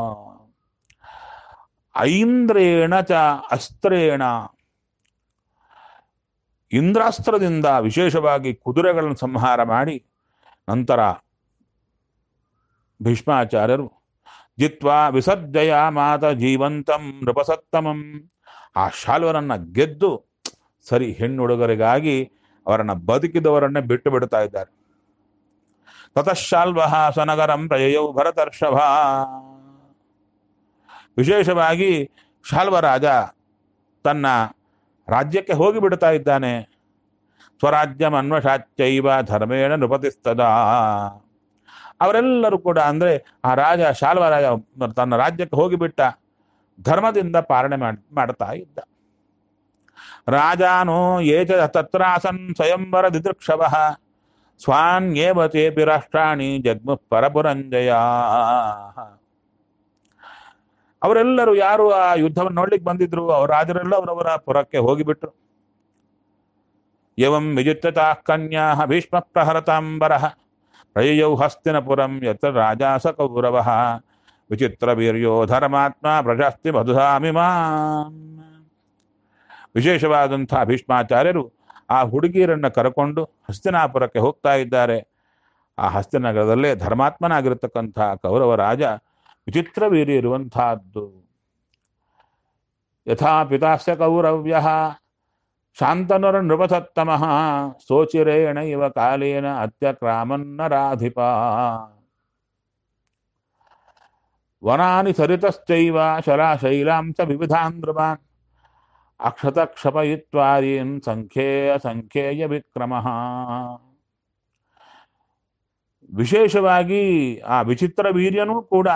A: ಐಂದ್ರೇಣ ಚ ಅಸ್ತ್ರೇಣ ಇಂದ್ರಾಸ್ತ್ರದಿಂದ ವಿಶೇಷವಾಗಿ ಕುದುರೆಗಳನ್ನು ಸಂಹಾರ ಮಾಡಿ ನಂತರ ಭೀಷ್ಮಾಚಾರ್ಯರು ಜಿತ್ವಾ ವಿಸರ್ಜಯ ಮಾತ ಜೀವಂತಂ ನೃಪಸತ್ತಮಂ ಆ ಶಾಲ್ವರನ್ನ ಗೆದ್ದು ಸರಿ ಹೆಣ್ಣುಡುಗರಿಗಾಗಿ ಅವರನ್ನ ಬದುಕಿದವರನ್ನೇ ಬಿಟ್ಟು ಬಿಡ್ತಾ ಇದ್ದಾರೆ ತತಃಶಾಲ್ವ ಸನಗರಂ ಪ್ರಯಯೌ ಭರತರ್ಷಭ ವಿಶೇಷವಾಗಿ ಶಾಲ್ವರಾಜ ತನ್ನ ರಾಜ್ಯಕ್ಕೆ ಹೋಗಿ ಬಿಡ್ತಾ ಇದ್ದಾನೆ ಸ್ವರಾಜ್ಯಂ ಅನ್ವಶಾಚ್ಯೈವ ಧರ್ಮೇಣ ನೃಪತಿಸ್ತದ ಅವರೆಲ್ಲರೂ ಕೂಡ ಅಂದ್ರೆ ಆ ರಾಜ ಶಾಲ್ವರಾಜ ತನ್ನ ರಾಜ್ಯಕ್ಕೆ ಹೋಗಿಬಿಟ್ಟ ಧರ್ಮದಿಂದ ಪಾಲನೆ ಮಾಡ್ ಮಾಡ್ತಾ ಇದ್ದ ರಾಜಾನೋ ಏಚ ತತ್ರಾಸನ್ ಸ್ವಯಂವರ ದಿದೃಕ್ಷವ ಸ್ವಾನ್ಯೇವ ತೇಪಿ ರಾಷ್ಟ್ರಾಣಿ ಜಗ್ಮು ಪರಪುರಂಜಯ ಅವರೆಲ್ಲರೂ ಯಾರು ಆ ಯುದ್ಧವನ್ನು ನೋಡ್ಲಿಕ್ಕೆ ಬಂದಿದ್ರು ಅವ್ರ ರಾಜರೆಲ್ಲ ಅವರವರ ಪುರಕ್ಕೆ ಹೋಗಿಬಿಟ್ರು ಎವಂ ವಿಜಿತ್ರತಾ ಕನ್ಯಾ ಭೀಷ್ಮ ಪ್ರಹರತಾಂಬರ ಪ್ರಯಯೌ ಹಸ್ತಿನಪುರಂ ಯತ್ರ ರಾಜಾಸ ಕೌರವ ವಿಚಿತ್ರ ವೀರ್ಯೋ ಧರ್ಮಾತ್ಮ ಪ್ರಶಸ್ತಿ ಮಧುಧಾಮಿಮಾಂ ವಿಶೇಷವಾದಂಥ ಭೀಷ್ಮಾಚಾರ್ಯರು ಆ ಹುಡುಗಿಯರನ್ನ ಕರಕೊಂಡು ಹಸ್ತಿನಾಪುರಕ್ಕೆ ಹೋಗ್ತಾ ಇದ್ದಾರೆ ಆ ಹಸ್ತಿನಗರದಲ್ಲೇ ಧರ್ಮಾತ್ಮನಾಗಿರತಕ್ಕಂಥ ಕೌರವ ರಾಜ ವಿಚಿತ್ರ ವೀರ್ಯ ಇರುವಂತಹದ್ದು ಯಥಾ ಪಿತಾಸ್ಯ ಕೌರವ್ಯ ಶಾಂತನುರ ನೃಪಸತ್ತಮ ಸೋಚಿರೇಣ ಇವ ಕಾಲೇನ ಅತ್ಯಕ್ರಾಮನ್ನರಾಧಿಪ ವನಾನಿ ಸರಿತಶ್ಚೈವ ಶಲಾಶೈಲಾಂಚ ವಿವಿಧಾನ್ ನೃಪಾನ್ ಅಕ್ಷತ ಕ್ಷಪಯಿತ್ವಾದೀನ್ ಸಂಖ್ಯೇಯ ಸಂಖ್ಯೇಯ ವಿಕ್ರಮ ವಿಶೇಷವಾಗಿ ಆ ವಿಚಿತ್ರ ವೀರ್ಯನೂ ಕೂಡ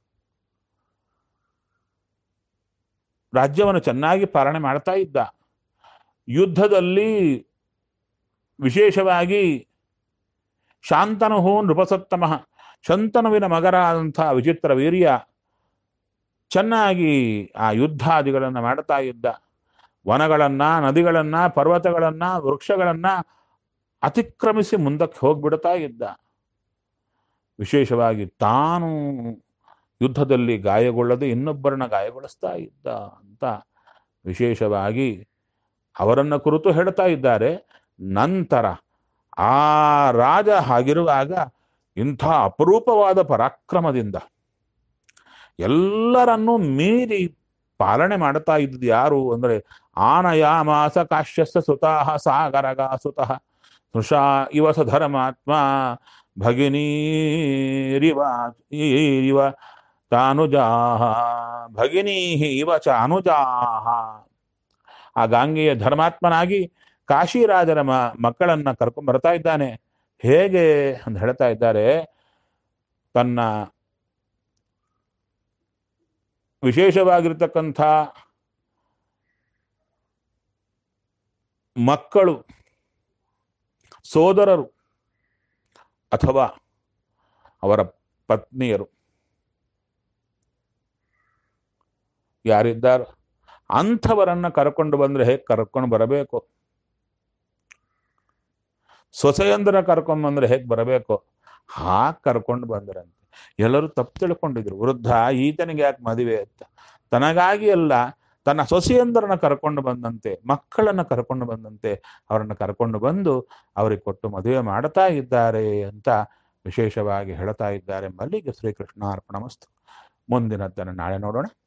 A: ರಾಜ್ಯವನ್ನು ಚೆನ್ನಾಗಿ ಪಾಲನೆ ಮಾಡ್ತಾ ಇದ್ದ ಯುದ್ಧದಲ್ಲಿ ವಿಶೇಷವಾಗಿ ಶಾಂತನುಹು ನೃಪಸತ್ತಮಃ ಶಂತನುವಿನ ಮಗರಾದಂಥ ವಿಚಿತ್ರ ವೀರ್ಯ ಚೆನ್ನಾಗಿ ಆ ಯುದ್ಧಾದಿಗಳನ್ನು ಮಾಡ್ತಾ ಇದ್ದ ವನಗಳನ್ನ ನದಿಗಳನ್ನ ಪರ್ವತಗಳನ್ನ ವೃಕ್ಷಗಳನ್ನ ಅತಿಕ್ರಮಿಸಿ ಮುಂದಕ್ಕೆ ಹೋಗ್ಬಿಡ್ತಾ ಇದ್ದ ವಿಶೇಷವಾಗಿ ತಾನು ಯುದ್ಧದಲ್ಲಿ ಗಾಯಗೊಳ್ಳದೆ ಇನ್ನೊಬ್ಬರನ್ನ ಗಾಯಗೊಳಿಸ್ತಾ ಇದ್ದ ಅಂತ ವಿಶೇಷವಾಗಿ ಅವರನ್ನ ಕುರಿತು ಹೇಳ್ತಾ ಇದ್ದಾರೆ ನಂತರ ಆ ರಾಜ ಹಾಗಿರುವಾಗ ಇಂಥ ಅಪರೂಪವಾದ ಪರಾಕ್ರಮದಿಂದ ಎಲ್ಲರನ್ನೂ ಮೀರಿ ಪಾಲನೆ ಮಾಡ್ತಾ ಇದ್ದದ್ದು ಯಾರು ಅಂದ್ರೆ ಆನಯಾಮಾಸ ಕಾಶ್ಯಸ್ಯ ಸುತಾಹ ಸಾಗರಗ ಸುತಃ ಸ್ನುಷಾ ಇವ ಸ ಧರ್ಮಾತ್ಮ ಭಗಿನೀರಿವ ಇವ ತಾನುಜಾಹ ಭಗಿನೀ ಇವ ಚ ಅನುಜಾಹ ಆ ಗಾಂಗೆಯ ಧರ್ಮಾತ್ಮನಾಗಿ ಕಾಶಿರಾಜರ ಮ ಮಕ್ಕಳನ್ನ ಕರ್ಕೊಂಡ್ ಬರ್ತಾ ಇದ್ದಾನೆ ಹೇಗೆ ಅಂತ ಹೇಳ್ತಾ ಇದ್ದಾರೆ ತನ್ನ ವಿಶೇಷವಾಗಿರ್ತಕ್ಕಂಥ ಮಕ್ಕಳು ಸೋದರರು ಅಥವಾ ಅವರ ಪತ್ನಿಯರು ಯಾರಿದ್ದಾರೋ ಅಂಥವರನ್ನ ಕರ್ಕೊಂಡು ಬಂದ್ರೆ ಹೇಗೆ ಕರ್ಕೊಂಡು ಬರಬೇಕು ಸೊಸೆಯಂದ್ರ ಕರ್ಕೊಂಡ್ ಬಂದ್ರೆ ಹೇಗೆ ಬರಬೇಕು ಹಾಗೆ ಕರ್ಕೊಂಡು ಬಂದ್ರಂತೆ ಎಲ್ಲರೂ ತಪ್ಪು ತಿಳ್ಕೊಂಡಿದ್ರು ವೃದ್ಧ ಈತನಿಗೆ ಯಾಕೆ ಮದುವೆ ಅಂತ ತನಗಾಗಿ ಅಲ್ಲ ತನ್ನ ಸೊಸೆಯಂದರನ್ನ ಕರ್ಕೊಂಡು ಬಂದಂತೆ ಮಕ್ಕಳನ್ನ ಕರ್ಕೊಂಡು ಬಂದಂತೆ ಅವರನ್ನ ಕರ್ಕೊಂಡು ಬಂದು ಅವರಿಗೆ ಕೊಟ್ಟು ಮದುವೆ ಮಾಡ್ತಾ ಇದ್ದಾರೆ ಅಂತ ವಿಶೇಷವಾಗಿ ಹೇಳ್ತಾ ಇದ್ದಾರೆ ಮಲ್ಲಿಗೆ ಶ್ರೀಕೃಷ್ಣ ಅರ್ಪಣಮಸ್ತು ಮುಂದಿನದ್ದನ್ನು ನಾಳೆ ನೋಡೋಣ